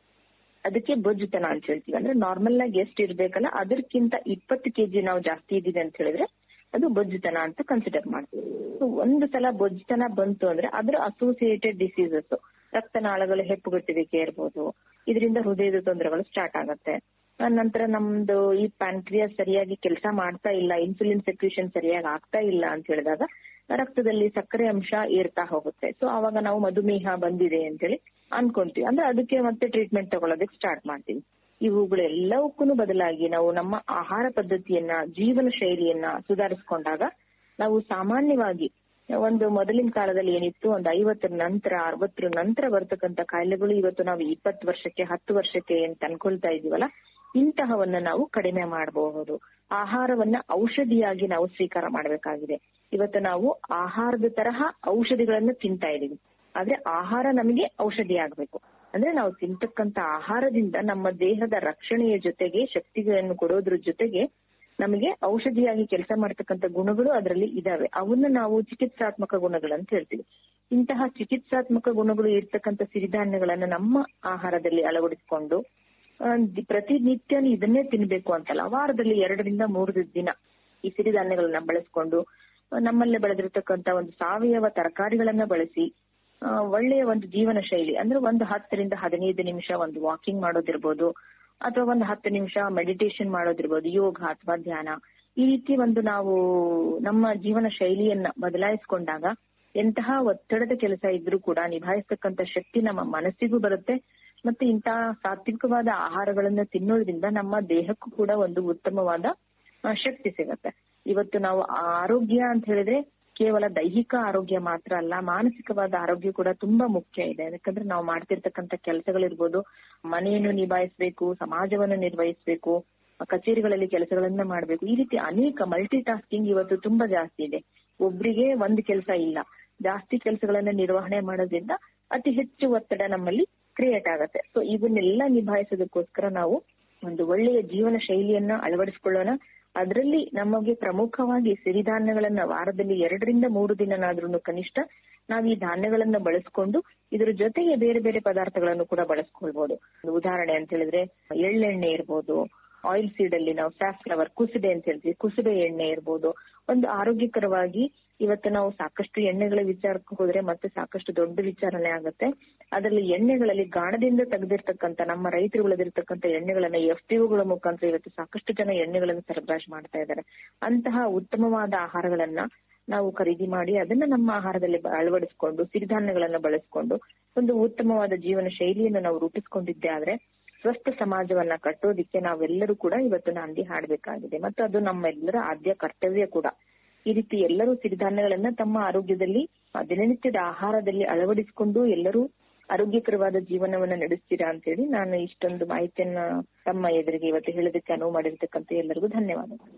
ಅದಕ್ಕೆ ಬೊಜ್ಜುತನ ಅಂತ ಹೇಳ್ತೀವಿ ಅಂದ್ರೆ ನಾರ್ಮಲ್ ಆಗಿ ಎಷ್ಟು ಇರ್ಬೇಕಲ್ಲ ಅದಕ್ಕಿಂತ ಇಪ್ಪತ್ತು ಕೆಜಿ ನಾವು ಜಾಸ್ತಿ ಇದ್ದೀವಿ ಅಂತ ಹೇಳಿದ್ರೆ ಅದು ಬೊಜ್ಜುತನ ಅಂತ ಕನ್ಸಿಡರ್ ಮಾಡ್ತೀವಿ So, ಒಂದು ಸಲ ಬೊಜ್ಜುತನ ಬಂತು ಅಂದ್ರೆ ಅದರ ಅಸೋಸಿಯೇಟೆಡ್ ಡಿಸೀಸಸ್ ರಕ್ತನಾಳಗಳು ಹೆಪ್ಪುಗಟ್ಟುವಿಕೆ ಇರ್ಬೋದು ಇದರಿಂದ ಹೃದಯದ ತೊಂದರೆಗಳು ಸ್ಟಾರ್ಟ್ ಆಗತ್ತೆ ಆ ನಂತರ ನಮ್ದು ಈ ಪ್ಯಾಂಕ್ರಿಯಾಸ್ ಸರಿಯಾಗಿ ಕೆಲಸ ಮಾಡ್ತಾ ಇಲ್ಲ ಇನ್ಸುಲಿನ್ ಸೆಕ್ಯೂಷನ್ ಸರಿಯಾಗಿ ಆಗ್ತಾ ಇಲ್ಲ ಅಂತ ಹೇಳಿದಾಗ ರಕ್ತದಲ್ಲಿ ಸಕ್ಕರೆ ಅಂಶ ಏರ್ತಾ ಹೋಗುತ್ತೆ ಸೊ ಅವಾಗ ನಾವು ಮಧುಮೇಹ ಬಂದಿದೆ ಅಂತೇಳಿ ಅನ್ಕೊಂತೀವಿ ಅಂದ್ರೆ ಅದಕ್ಕೆ ಮತ್ತೆ ಟ್ರೀಟ್ಮೆಂಟ್ ತಗೊಳ್ಳೋದಕ್ಕೆ ಸ್ಟಾರ್ಟ್ ಮಾಡ್ತೀವಿ ಇವುಗಳೆಲ್ಲವಕ್ಕೂ ಬದಲಾಗಿ ನಾವು ನಮ್ಮ ಆಹಾರ ಪದ್ಧತಿಯನ್ನ ಜೀವನ ಶೈಲಿಯನ್ನ ಸುಧಾರಿಸ್ಕೊಂಡಾಗ ನಾವು ಸಾಮಾನ್ಯವಾಗಿ ಒಂದು ಮೊದಲಿನ ಕಾಲದಲ್ಲಿ ಏನಿತ್ತು ಒಂದು ಐವತ್ತರ ನಂತರ ಅರವತ್ತರ ನಂತರ ಬರ್ತಕ್ಕಂತ ಕಾಯಿಲೆಗಳು ಇವತ್ತು ನಾವು ಇಪ್ಪತ್ತು ವರ್ಷಕ್ಕೆ ಹತ್ತು ವರ್ಷಕ್ಕೆ ಏನ್ ತಂದ್ಕೊಳ್ತಾ ಇದೀವಲ್ಲ ಇಂತಹವನ್ನ ನಾವು ಕಡಿಮೆ ಮಾಡಬಹುದು ಆಹಾರವನ್ನ ಔಷಧಿಯಾಗಿ ನಾವು ಸ್ವೀಕಾರ ಮಾಡಬೇಕಾಗಿದೆ ಇವತ್ತು ನಾವು ಆಹಾರದ ತರಹ ಔಷಧಿಗಳನ್ನ ತಿಂತಾ ಇದೀವಿ ಆದ್ರೆ ಆಹಾರ ನಮಗೆ ಔಷಧಿ ಆಗ್ಬೇಕು ಅಂದ್ರೆ ನಾವು ತಿಂತಕ್ಕಂತ ಆಹಾರದಿಂದ ನಮ್ಮ ದೇಹದ ರಕ್ಷಣೆಯ ಜೊತೆಗೆ ಶಕ್ತಿಗಳನ್ನು ಕೊಡೋದ್ರ ಜೊತೆಗೆ ನಮಗೆ ಔಷಧಿಯಾಗಿ ಕೆಲಸ ಮಾಡ್ತಕ್ಕಂಥ ಗುಣಗಳು ಅದರಲ್ಲಿ ಇದಾವೆ ಅವನ್ನ ನಾವು ಚಿಕಿತ್ಸಾತ್ಮಕ ಗುಣಗಳಂತ ಹೇಳ್ತೀವಿ ಇಂತಹ ಚಿಕಿತ್ಸಾತ್ಮಕ ಗುಣಗಳು ಇರ್ತಕ್ಕಂಥ ಸಿರಿಧಾನ್ಯಗಳನ್ನ ನಮ್ಮ ಆಹಾರದಲ್ಲಿ ಅಳವಡಿಸಿಕೊಂಡು ಆ, ದಿ- ಪ್ರತಿನಿತ್ಯ ಇದನ್ನೇ ತಿನ್ಬೇಕು ಅಂತಲ್ಲ ವಾರದಲ್ಲಿ ಎರಡರಿಂದ ಮೂರು ದಿನ ಈ ಸಿರಿಧಾನ್ಯಗಳನ್ನ ಬಳಸ್ಕೊಂಡು ಆ, ನಮ್ಮಲ್ಲೇ ಬೆಳೆದಿರ್ತಕ್ಕಂತ ಒಂದು ಸಾವಯವ ತರಕಾರಿಗಳನ್ನ ಬಳಸಿ ಆ, ಒಳ್ಳೆಯ ಒಂದು ಜೀವನ ಶೈಲಿ ಅಂದ್ರೆ ಒಂದು ಹತ್ತರಿಂದ ಹದಿನೈದು ನಿಮಿಷ ಒಂದು ವಾಕಿಂಗ್ ಮಾಡೋದಿರ್ಬೋದು ಅಥವಾ ಒಂದು ಹತ್ತು ನಿಮಿಷ ಮೆಡಿಟೇಷನ್ ಮಾಡೋದಿರ್ಬೋದು ಯೋಗ ಅಥವಾ ಧ್ಯಾನ ಈ ರೀತಿ ಒಂದು ನಾವು ನಮ್ಮ ಜೀವನ ಶೈಲಿಯನ್ನ ಬದಲಾಯಿಸ್ಕೊಂಡಾಗ ಎಂತಹ ಒತ್ತಡದ ಕೆಲಸ ಇದ್ರೂ ಕೂಡ ನಿಭಾಯಿಸ್ತಕ್ಕಂತ ಶಕ್ತಿ ನಮ್ಮ ಮನಸ್ಸಿಗೂ ಬರುತ್ತೆ ಮತ್ತೆ ಇಂತಹ ಸಾತ್ವಿಕವಾದ ಆಹಾರಗಳನ್ನ ತಿನ್ನೋದ್ರಿಂದ ನಮ್ಮ ದೇಹಕ್ಕೂ ಕೂಡ ಒಂದು ಉತ್ತಮವಾದ ಆ, ಶಕ್ತಿ ಸಿಗತ್ತೆ ಇವತ್ತು ನಾವು ಆರೋಗ್ಯ ಅಂತ ಹೇಳಿದ್ರೆ ಕೇವಲ ದೈಹಿಕ ಆರೋಗ್ಯ ಮಾತ್ರ ಅಲ್ಲ ಮಾನಸಿಕವಾದ ಆರೋಗ್ಯ ಕೂಡ ತುಂಬಾ ಮುಖ್ಯ ಇದೆ ಯಾಕಂದ್ರೆ ನಾವು ಮಾಡ್ತಿರ್ತಕ್ಕಂಥ ಕೆಲಸಗಳಿರ್ಬೋದು ಮನೆಯನ್ನು ನಿಭಾಯಿಸ್ಬೇಕು ಸಮಾಜವನ್ನು ನಿರ್ವಹಿಸ್ಬೇಕು ಕಚೇರಿಗಳಲ್ಲಿ ಕೆಲಸಗಳನ್ನ ಮಾಡ್ಬೇಕು ಈ ರೀತಿ ಅನೇಕ ಮಲ್ಟಿ ಟಾಸ್ಕಿಂಗ್ ಇವತ್ತು ತುಂಬಾ ಜಾಸ್ತಿ ಇದೆ ಒಬ್ರಿಗೆ ಒಂದ್ ಕೆಲಸ ಇಲ್ಲ ಜಾಸ್ತಿ ಕೆಲಸಗಳನ್ನ ನಿರ್ವಹಣೆ ಮಾಡೋದ್ರಿಂದ ಅತಿ ಹೆಚ್ಚು ಒತ್ತಡ ನಮ್ಮಲ್ಲಿ ಕ್ರಿಯೇಟ್ ಆಗತ್ತೆ ಸೊ ಇವನ್ನೆಲ್ಲ ನಿಭಾಯಿಸೋದಕ್ಕೋಸ್ಕರ ನಾವು ಒಂದು ಒಳ್ಳೆಯ ಜೀವನ ಶೈಲಿಯನ್ನ ಅಳವಡಿಸ್ಕೊಳ್ಳೋಣ ಅದರಲ್ಲಿ ನಮಗೆ ಪ್ರಮುಖವಾಗಿ ಸಿರಿಧಾನ್ಯಗಳನ್ನ ವಾರದಲ್ಲಿ ಎರಡರಿಂದ ಮೂರು ದಿನನಾದ್ರೂ ಕನಿಷ್ಠ ನಾವು ಈ ಧಾನ್ಯಗಳನ್ನ ಬಳಸ್ಕೊಂಡು ಇದ್ರ ಜೊತೆಗೆ ಬೇರೆ ಬೇರೆ ಪದಾರ್ಥಗಳನ್ನು ಕೂಡ ಬಳಸ್ಕೊಳ್ಬಹುದು ಒಂದು ಉದಾಹರಣೆ ಅಂತ ಹೇಳಿದ್ರೆ ಎಳ್ಳೆಣ್ಣೆ ಇರ್ಬೋದು ಆಯಿಲ್ ಸೀಡ್ ಅಲ್ಲಿ ನಾವು ಫ್ಲವರ್ ಕುಸುಬೆ ಅಂತ ಹೇಳ್ತೀವಿ ಕುಸುಬೆ ಎಣ್ಣೆ ಇರ್ಬೋದು ಒಂದು ಆರೋಗ್ಯಕರವಾಗಿ ಇವತ್ತು ನಾವು ಸಾಕಷ್ಟು ಎಣ್ಣೆಗಳ ವಿಚಾರಕ್ಕೆ ಹೋದ್ರೆ ಮತ್ತೆ ಸಾಕಷ್ಟು ದೊಡ್ಡ ವಿಚಾರಣೆ ಆಗುತ್ತೆ ಅದರಲ್ಲಿ ಎಣ್ಣೆಗಳಲ್ಲಿ ಗಾಣದಿಂದ ತೆಗೆದಿರ್ತಕ್ಕಂಥ ನಮ್ಮ ರೈತರು ಬೆಳೆದಿರ್ತಕ್ಕಂಥ ಎಣ್ಣೆಗಳನ್ನ ಎಫ್ ಗಳ ಮುಖಾಂತರ ಇವತ್ತು ಸಾಕಷ್ಟು ಜನ ಎಣ್ಣೆಗಳನ್ನು ಸರಬರಾಜು ಮಾಡ್ತಾ ಇದ್ದಾರೆ ಅಂತಹ ಉತ್ತಮವಾದ ಆಹಾರಗಳನ್ನ ನಾವು ಖರೀದಿ ಮಾಡಿ ಅದನ್ನ ನಮ್ಮ ಆಹಾರದಲ್ಲಿ ಬ- ಅಳವಡಿಸ್ಕೊಂಡು ಸಿರಿಧಾನ್ಯಗಳನ್ನ ಬಳಸ್ಕೊಂಡು ಒಂದು ಉತ್ತಮವಾದ ಜೀವನ ಶೈಲಿಯನ್ನು ನಾವು ರೂಪಿಸ್ಕೊಂಡಿದ್ದೆ ಆದ್ರೆ ಸ್ವಸ್ಥ ಸಮಾಜವನ್ನ ಕಟ್ಟೋದಿಕ್ಕೆ ನಾವೆಲ್ಲರೂ ಕೂಡ ಇವತ್ತು ನಾಂದಿ ಹಾಡಬೇಕಾಗಿದೆ ಮತ್ತು ಅದು ನಮ್ಮೆಲ್ಲರ ಆದ್ಯ ಕರ್ತವ್ಯ ಕೂಡ ಈ ರೀತಿ ಎಲ್ಲರೂ ಸಿರಿಧಾನ್ಯಗಳನ್ನ ತಮ್ಮ ಆರೋಗ್ಯದಲ್ಲಿ ಆ, ದಿನನಿತ್ಯದ ಆಹಾರದಲ್ಲಿ ಅಳವಡಿಸಿಕೊಂಡು ಎಲ್ಲರೂ ಆರೋಗ್ಯಕರವಾದ ಜೀವನವನ್ನ ನಡೆಸ್ತೀರಾ ಅಂತ ಹೇಳಿ ನಾನು ಇಷ್ಟೊಂದು ಮಾಹಿತಿಯನ್ನ ತಮ್ಮ ಎದುರಿಗೆ ಇವತ್ತು ಹೇಳೋದಕ್ಕೆ ಅನುವು ಮಾಡಿರ್ತಕ್ಕಂಥ ಎಲ್ಲರಿಗೂ ಧನ್ಯವಾದಗಳು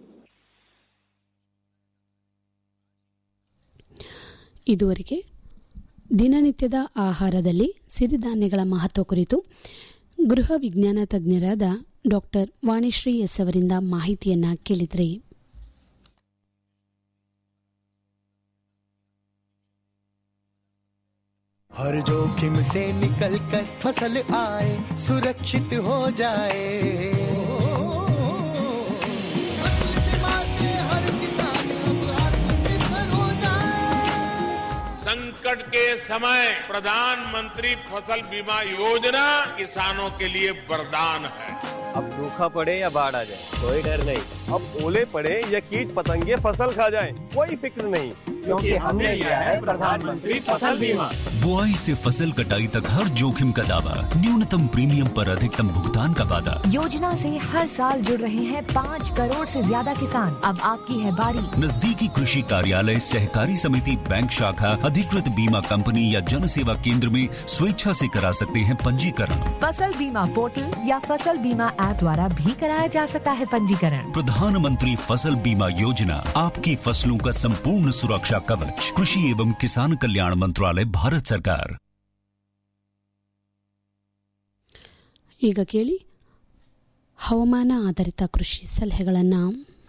ಇದುವರೆಗೆ ದಿನನಿತ್ಯದ ಆಹಾರದಲ್ಲಿ ಸಿರಿಧಾನ್ಯಗಳ ಮಹತ್ವ ಕುರಿತು ಗೃಹ ವಿಜ್ಞಾನ ತಜ್ಞರಾದ ಡಾಕ್ಟರ್ ವಾಣಿಶ್ರೀ ಎಸ್ ಅವರಿಂದ ಮಾಹಿತಿಯನ್ನ ಕೇಳಿದ್ರಿ हर जोखिम से निकल कर फसल आए सुरक्षित हो जाए फसल बीमा से हर किसान अब आत्मनिर्भर हो जाए संकट के समय प्रधानमंत्री फसल बीमा योजना किसानों के लिए वरदान है अब सूखा पड़े या बाढ़ आ जाए कोई डर नहीं अब ओले पड़े या कीट पतंगे फसल खा जाए कोई फिक्र नहीं क्योंकि हमने लिया है प्रधानमंत्री फसल बीमा बुआई से फसल कटाई तक हर जोखिम का दावा न्यूनतम प्रीमियम पर अधिकतम भुगतान का वादा योजना से हर साल जुड़ रहे हैं पाँच करोड़ से ज्यादा किसान अब आपकी है बारी नजदीकी कृषि कार्यालय सहकारी समिति बैंक शाखा अधिकृत बीमा कंपनी या जन सेवा केंद्र में स्वेच्छा से करा सकते हैं पंजीकरण फसल बीमा पोर्टल या फसल बीमा ऐप द्वारा भी कराया जा सकता है पंजीकरण प्रधानमंत्री फसल बीमा योजना आपकी फसलों का संपूर्ण सुरक्षा कवच कृषि एवं किसान कल्याण मंत्रालय भारत सरकार ಈಗ ಕೇಳಿ ಹವಾಮಾನ ಆಧಾರಿತ ಕೃಷಿ ಸಲಹೆಗಳನ್ನು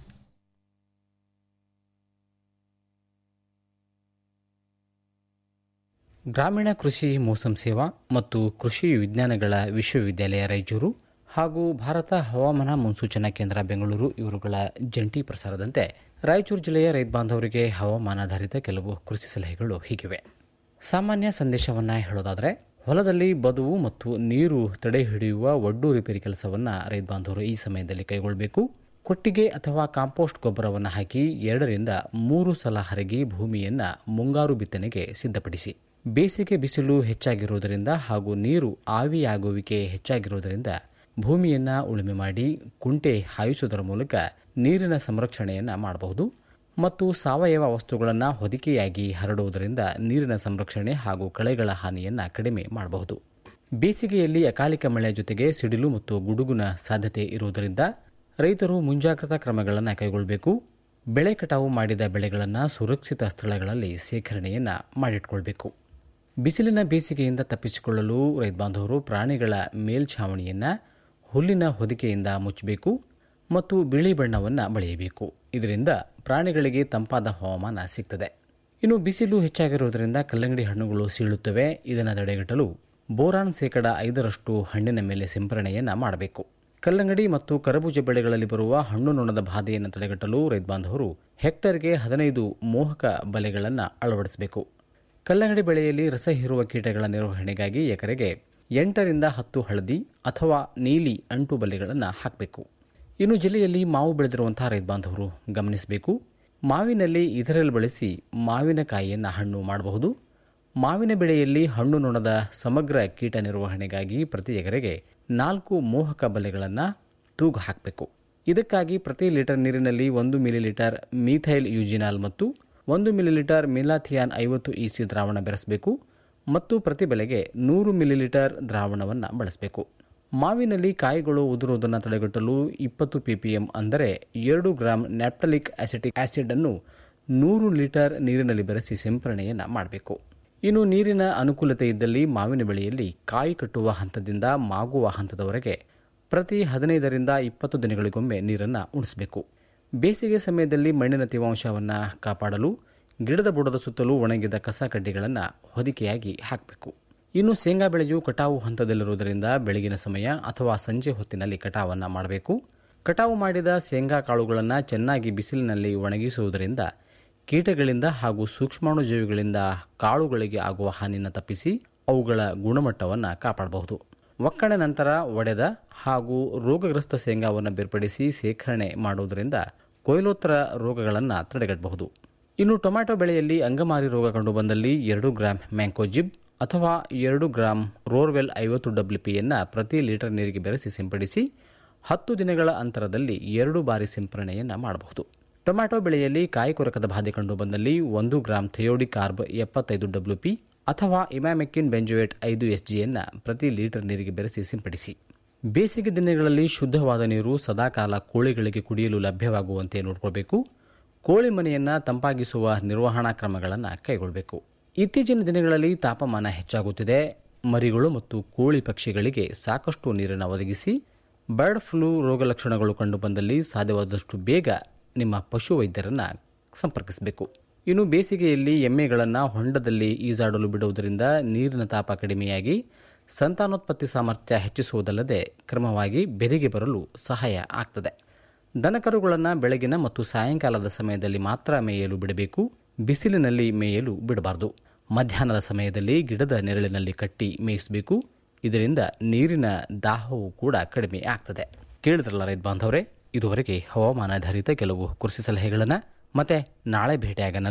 ಗ್ರಾಮೀಣ ಕೃಷಿ ಮೋಸಂ ಸೇವಾ ಮತ್ತು ಕೃಷಿ ವಿಜ್ಞಾನಗಳ ವಿಶ್ವವಿದ್ಯಾಲಯ ರಾಯಚೂರು ಹಾಗೂ ಭಾರತ ಹವಾಮಾನ ಮುನ್ಸೂಚನಾ ಕೇಂದ್ರ ಬೆಂಗಳೂರು ಇವರುಗಳ ಜಂಟಿ ಪ್ರಸಾರದಂತೆ ರಾಯಚೂರು ಜಿಲ್ಲೆಯ ರೈತ ಬಾಂಧವರಿಗೆ ಹವಾಮಾನಾಧಾರಿತ ಕೆಲವು ಕೃಷಿ ಸಲಹೆಗಳು ಹೀಗಿವೆ ಸಾಮಾನ್ಯ ಸಂದೇಶವನ್ನು ಹೇಳೋದಾದರೆ ಹೊಲದಲ್ಲಿ ಬದುವು ಮತ್ತು ನೀರು ತಡೆ ಹಿಡಿಯುವ ಒಡ್ಡು ರಿಪೇರಿ ಕೆಲಸವನ್ನು ರೈತ ಬಾಂಧವರು ಈ ಸಮಯದಲ್ಲಿ ಕೈಗೊಳ್ಳಬೇಕು ಕೊಟ್ಟಿಗೆ ಅಥವಾ ಕಾಂಪೋಸ್ಟ್ ಗೊಬ್ಬರವನ್ನು ಹಾಕಿ ಎರಡರಿಂದ ಮೂರು ಸಲ ಹರಗಿ ಭೂಮಿಯನ್ನು ಮುಂಗಾರು ಬಿತ್ತನೆಗೆ ಸಿದ್ಧಪಡಿಸಿ ಬೇಸಿಗೆ ಬಿಸಿಲು ಹೆಚ್ಚಾಗಿರುವುದರಿಂದ ಹಾಗೂ ನೀರು ಆವಿಯಾಗುವಿಕೆ ಹೆಚ್ಚಾಗಿರುವುದರಿಂದ ಭೂಮಿಯನ್ನು ಉಳುಮೆ ಮಾಡಿ ಕುಂಟೆ ಹಾಯಿಸುವುದರ ಮೂಲಕ ನೀರಿನ ಸಂರಕ್ಷಣೆಯನ್ನು ಮಾಡಬಹುದು ಮತ್ತು ಸಾವಯವ ವಸ್ತುಗಳನ್ನು ಹೊದಿಕೆಯಾಗಿ ಹರಡುವುದರಿಂದ ನೀರಿನ ಸಂರಕ್ಷಣೆ ಹಾಗೂ ಕಳೆಗಳ ಹಾನಿಯನ್ನು ಕಡಿಮೆ ಮಾಡಬಹುದು ಬೇಸಿಗೆಯಲ್ಲಿ ಅಕಾಲಿಕ ಮಳೆಯ ಜೊತೆಗೆ ಸಿಡಿಲು ಮತ್ತು ಗುಡುಗುನ ಸಾಧ್ಯತೆ ಇರುವುದರಿಂದ ರೈತರು ಮುಂಜಾಗ್ರತಾ ಕ್ರಮಗಳನ್ನು ಕೈಗೊಳ್ಳಬೇಕು ಬೆಳೆ ಕಟಾವು ಮಾಡಿದ ಬೆಳೆಗಳನ್ನು ಸುರಕ್ಷಿತ ಸ್ಥಳಗಳಲ್ಲಿ ಸೇಖರಣೆಯನ್ನು ಮಾಡಿಟ್ಕೊಳ್ಬೇಕು ಬಿಸಿಲಿನ ಬೇಸಿಗೆಯಿಂದ ತಪ್ಪಿಸಿಕೊಳ್ಳಲು ರೈತ ಬಾಂಧವರು ಪ್ರಾಣಿಗಳ ಮೇಲ್ಛಾವಣಿಯನ್ನು ಹುಲ್ಲಿನ ಹೊದಿಕೆಯಿಂದ ಮುಚ್ಚಬೇಕು ಮತ್ತು ಬಿಳಿ ಬಣ್ಣವನ್ನು ಬಳಿಯಬೇಕು ಇದರಿಂದ ಪ್ರಾಣಿಗಳಿಗೆ ತಂಪಾದ ಹವಾಮಾನ ಸಿಗ್ತದೆ ಇನ್ನು ಬಿಸಿಲು ಹೆಚ್ಚಾಗಿರುವುದರಿಂದ ಕಲ್ಲಂಗಡಿ ಹಣ್ಣುಗಳು ಸೀಳುತ್ತವೆ ಇದನ್ನು ತಡೆಗಟ್ಟಲು ಬೋರಾನ್ ಶೇಕಡ ಐದರಷ್ಟು ಹಣ್ಣಿನ ಮೇಲೆ ಸಿಂಪರಣೆಯನ್ನು ಮಾಡಬೇಕು ಕಲ್ಲಂಗಡಿ ಮತ್ತು ಕರಬೂಜ ಬೆಳೆಗಳಲ್ಲಿ ಬರುವ ಹಣ್ಣು ನೊಣದ ಬಾಧೆಯನ್ನು ತಡೆಗಟ್ಟಲು ರೈತ ಬಾಂಧವರು ಹೆಕ್ಟರ್ಗೆ ಹದಿನೈದು ಮೋಹಕ ಬಲೆಗಳನ್ನು ಅಳವಡಿಸಬೇಕು ಕಲ್ಲಂಗಡಿ ಬೆಳೆಯಲ್ಲಿ ರಸ ಹೀರುವ ಕೀಟಗಳ ನಿರ್ವಹಣೆಗಾಗಿ ಎಕರೆಗೆ ಎಂಟರಿಂದ ಹತ್ತು ಹಳದಿ ಅಥವಾ ನೀಲಿ ಅಂಟು ಬಲೆಗಳನ್ನು ಹಾಕಬೇಕು ಇನ್ನು ಜಿಲ್ಲೆಯಲ್ಲಿ ಮಾವು ಬೆಳೆದಿರುವಂತಹ ರೈತ ಬಾಂಧವರು ಗಮನಿಸಬೇಕು ಮಾವಿನಲ್ಲಿ ಇದರಲ್ಲಿ ಬಳಸಿ ಮಾವಿನಕಾಯಿಯನ್ನು ಹಣ್ಣು ಮಾಡಬಹುದು ಮಾವಿನ ಬೆಳೆಯಲ್ಲಿ ಹಣ್ಣು ನೊಣದ ಸಮಗ್ರ ಕೀಟ ನಿರ್ವಹಣೆಗಾಗಿ ಪ್ರತಿ ಎಕರೆಗೆ ನಾಲ್ಕು ಮೋಹಕ ಬಲೆಗಳನ್ನು ತೂಗು ಹಾಕಬೇಕು ಇದಕ್ಕಾಗಿ ಪ್ರತಿ ಲೀಟರ್ ನೀರಿನಲ್ಲಿ ಒಂದು ಮಿಲಿಲೀಟರ್ ಮೀಥೈಲ್ ಯೂಜಿನಾಲ್ ಮತ್ತು ಒಂದು ಮಿಲಿಲೀಟರ್ ಮಿಲಾಥಿಯಾನ್ ಐವತ್ತು ಇಸಿ ದ್ರಾವಣ ಬೆರೆಸಬೇಕು ಮತ್ತು ಪ್ರತಿ ಬೆಲೆಗೆ ನೂರು ಮಿಲಿಲೀಟರ್ ದ್ರಾವಣವನ್ನು ಬಳಸಬೇಕು ಮಾವಿನಲ್ಲಿ ಕಾಯಿಗಳು ಉದುರುವುದನ್ನು ತಡೆಗಟ್ಟಲು ಇಪ್ಪತ್ತು ಪಿಪಿಎಂ ಅಂದರೆ ಎರಡು ಗ್ರಾಂ ನ್ಯಾಪ್ಟಲಿಕ್ ಆಸಿಟಿಕ್ ಆಸಿಡ್ ಅನ್ನು ನೂರು ಲೀಟರ್ ನೀರಿನಲ್ಲಿ ಬೆರೆಸಿ ಸಿಂಪರಣೆಯನ್ನು ಮಾಡಬೇಕು ಇನ್ನು ನೀರಿನ ಅನುಕೂಲತೆ ಇದ್ದಲ್ಲಿ ಮಾವಿನ ಬೆಳೆಯಲ್ಲಿ ಕಾಯಿ ಕಟ್ಟುವ ಹಂತದಿಂದ ಮಾಗುವ ಹಂತದವರೆಗೆ ಪ್ರತಿ ಹದಿನೈದರಿಂದ ಇಪ್ಪತ್ತು ದಿನಗಳಿಗೊಮ್ಮೆ ನೀರನ್ನು ಉಣಿಸಬೇಕು ಬೇಸಿಗೆ ಸಮಯದಲ್ಲಿ ಮಣ್ಣಿನ ತೇವಾಂಶವನ್ನು ಕಾಪಾಡಲು ಗಿಡದ ಬುಡದ ಸುತ್ತಲೂ ಒಣಗಿದ ಕಸ ಕಡ್ಡಿಗಳನ್ನು ಹೊದಿಕೆಯಾಗಿ ಹಾಕಬೇಕು ಇನ್ನು ಶೇಂಗಾ ಬೆಳೆಯು ಕಟಾವು ಹಂತದಲ್ಲಿರುವುದರಿಂದ ಬೆಳಗಿನ ಸಮಯ ಅಥವಾ ಸಂಜೆ ಹೊತ್ತಿನಲ್ಲಿ ಕಟಾವನ್ನು ಮಾಡಬೇಕು ಕಟಾವು ಮಾಡಿದ ಶೇಂಗಾ ಕಾಳುಗಳನ್ನು ಚೆನ್ನಾಗಿ ಬಿಸಿಲಿನಲ್ಲಿ ಒಣಗಿಸುವುದರಿಂದ ಕೀಟಗಳಿಂದ ಹಾಗೂ ಸೂಕ್ಷ್ಮಾಣುಜೀವಿಗಳಿಂದ ಕಾಳುಗಳಿಗೆ ಆಗುವ ಹಾನಿಯನ್ನು ತಪ್ಪಿಸಿ ಅವುಗಳ ಗುಣಮಟ್ಟವನ್ನು ಕಾಪಾಡಬಹುದು ಒಕ್ಕಣೆ ನಂತರ ಒಡೆದ ಹಾಗೂ ರೋಗಗ್ರಸ್ತ ಶೇಂಗಾವನ್ನು ಬೇರ್ಪಡಿಸಿ ಶೇಖರಣೆ ಮಾಡುವುದರಿಂದ ಕೊಯ್ಲೋತ್ತರ ರೋಗಗಳನ್ನು ತಡೆಗಟ್ಟಬಹುದು ಇನ್ನು ಟೊಮ್ಯಾಟೊ ಬೆಳೆಯಲ್ಲಿ ಅಂಗಮಾರಿ ರೋಗ ಕಂಡುಬಂದಲ್ಲಿ ಎರಡು ಗ್ರಾಂ ಮ್ಯಾಂಕೋಜಿಬ್ ಅಥವಾ ಎರಡು ಗ್ರಾಂ ರೋರ್ವೆಲ್ ಐವತ್ತು ಡಬ್ಲ್ಯೂ ಪಿಯನ್ನು ಪ್ರತಿ ಲೀಟರ್ ನೀರಿಗೆ ಬೆರೆಸಿ ಸಿಂಪಡಿಸಿ ಹತ್ತು ದಿನಗಳ ಅಂತರದಲ್ಲಿ ಎರಡು ಬಾರಿ ಸಿಂಪರಣೆಯನ್ನು ಮಾಡಬಹುದು ಟೊಮ್ಯಾಟೊ ಬೆಳೆಯಲ್ಲಿ ಕಾಯಿ ಕೊರಕದ ಬಾಧೆ ಕಂಡುಬಂದಲ್ಲಿ ಒಂದು ಗ್ರಾಂ ಥೆಯೋಡಿ ಕಾರ್ಬ್ ಎಪ್ಪತ್ತೈದು ಡಬ್ಲ್ಯೂ ಪಿ ಅಥವಾ ಇಮ್ಯಾಮೆಕ್ಕಿನ್ ಬೆಂಜೋಯೇಟ್ ಐದು ಎಸ್ ಜಿಯನ್ನು ಪ್ರತಿ ಲೀಟರ್ ನೀರಿಗೆ ಬೆರೆಸಿ ಸಿಂಪಡಿಸಿ ಬೇಸಿಗೆ ದಿನಗಳಲ್ಲಿ ಶುದ್ಧವಾದ ನೀರು ಸದಾಕಾಲ ಕೋಳಿಗಳಿಗೆ ಕುಡಿಯಲು ಲಭ್ಯವಾಗುವಂತೆ ನೋಡಿಕೊಳ್ಬೇಕು ಕೋಳಿ ಮನೆಯನ್ನು ತಂಪಾಗಿಸುವ ನಿರ್ವಹಣಾ ಕ್ರಮಗಳನ್ನು ಕೈಗೊಳ್ಳಬೇಕು ಇತ್ತೀಚಿನ ದಿನಗಳಲ್ಲಿ ತಾಪಮಾನ ಹೆಚ್ಚಾಗುತ್ತಿದೆ ಮರಿಗಳು ಮತ್ತು ಕೋಳಿ ಪಕ್ಷಿಗಳಿಗೆ ಸಾಕಷ್ಟು ನೀರನ್ನು ಒದಗಿಸಿ ಬರ್ಡ್ ಫ್ಲೂ ರೋಗ ಲಕ್ಷಣಗಳು ಕಂಡುಬಂದಲ್ಲಿ ಸಾಧ್ಯವಾದಷ್ಟು ಬೇಗ ನಿಮ್ಮ ಪಶು ವೈದ್ಯರನ್ನು ಸಂಪರ್ಕಿಸಬೇಕು ಇನ್ನು ಬೇಸಿಗೆಯಲ್ಲಿ ಎಮ್ಮೆಗಳನ್ನು ಹೊಂಡದಲ್ಲಿ ಈಜಾಡಲು ಬಿಡುವುದರಿಂದ ನೀರಿನ ತಾಪ ಕಡಿಮೆಯಾಗಿ ಸಂತಾನೋತ್ಪತ್ತಿ ಸಾಮರ್ಥ್ಯ ಹೆಚ್ಚಿಸುವುದಲ್ಲದೆ ಕ್ರಮವಾಗಿ ಬೆದೆಗೆ ಬರಲು ಸಹಾಯ ಆಗ್ತದೆ ದನಕರುಗಳನ್ನು ಬೆಳಗಿನ ಮತ್ತು ಸಾಯಂಕಾಲದ ಸಮಯದಲ್ಲಿ ಮಾತ್ರ ಮೇಯಲು ಬಿಡಬೇಕು ಬಿಸಿಲಿನಲ್ಲಿ ಮೇಯಲು ಬಿಡಬಾರದು ಮಧ್ಯಾಹ್ನದ ಸಮಯದಲ್ಲಿ ಗಿಡದ ನೆರಳಿನಲ್ಲಿ ಕಟ್ಟಿ ಮೇಯಿಸಬೇಕು ಇದರಿಂದ ನೀರಿನ ದಾಹವು ಕೂಡ ಕಡಿಮೆ ಆಗ್ತದೆ ಕೇಳಿದ್ರಲ್ಲ ರೈತ ಬಾಂಧವರೇ ಇದುವರೆಗೆ ಹವಾಮಾನಾಧಾರಿತ ಕೆಲವು ಕೃಷಿ ಸಲಹೆಗಳನ್ನು ಮತ್ತೆ ನಾಳೆ ಭೇಟಿಯಾಗನಲ್ಲ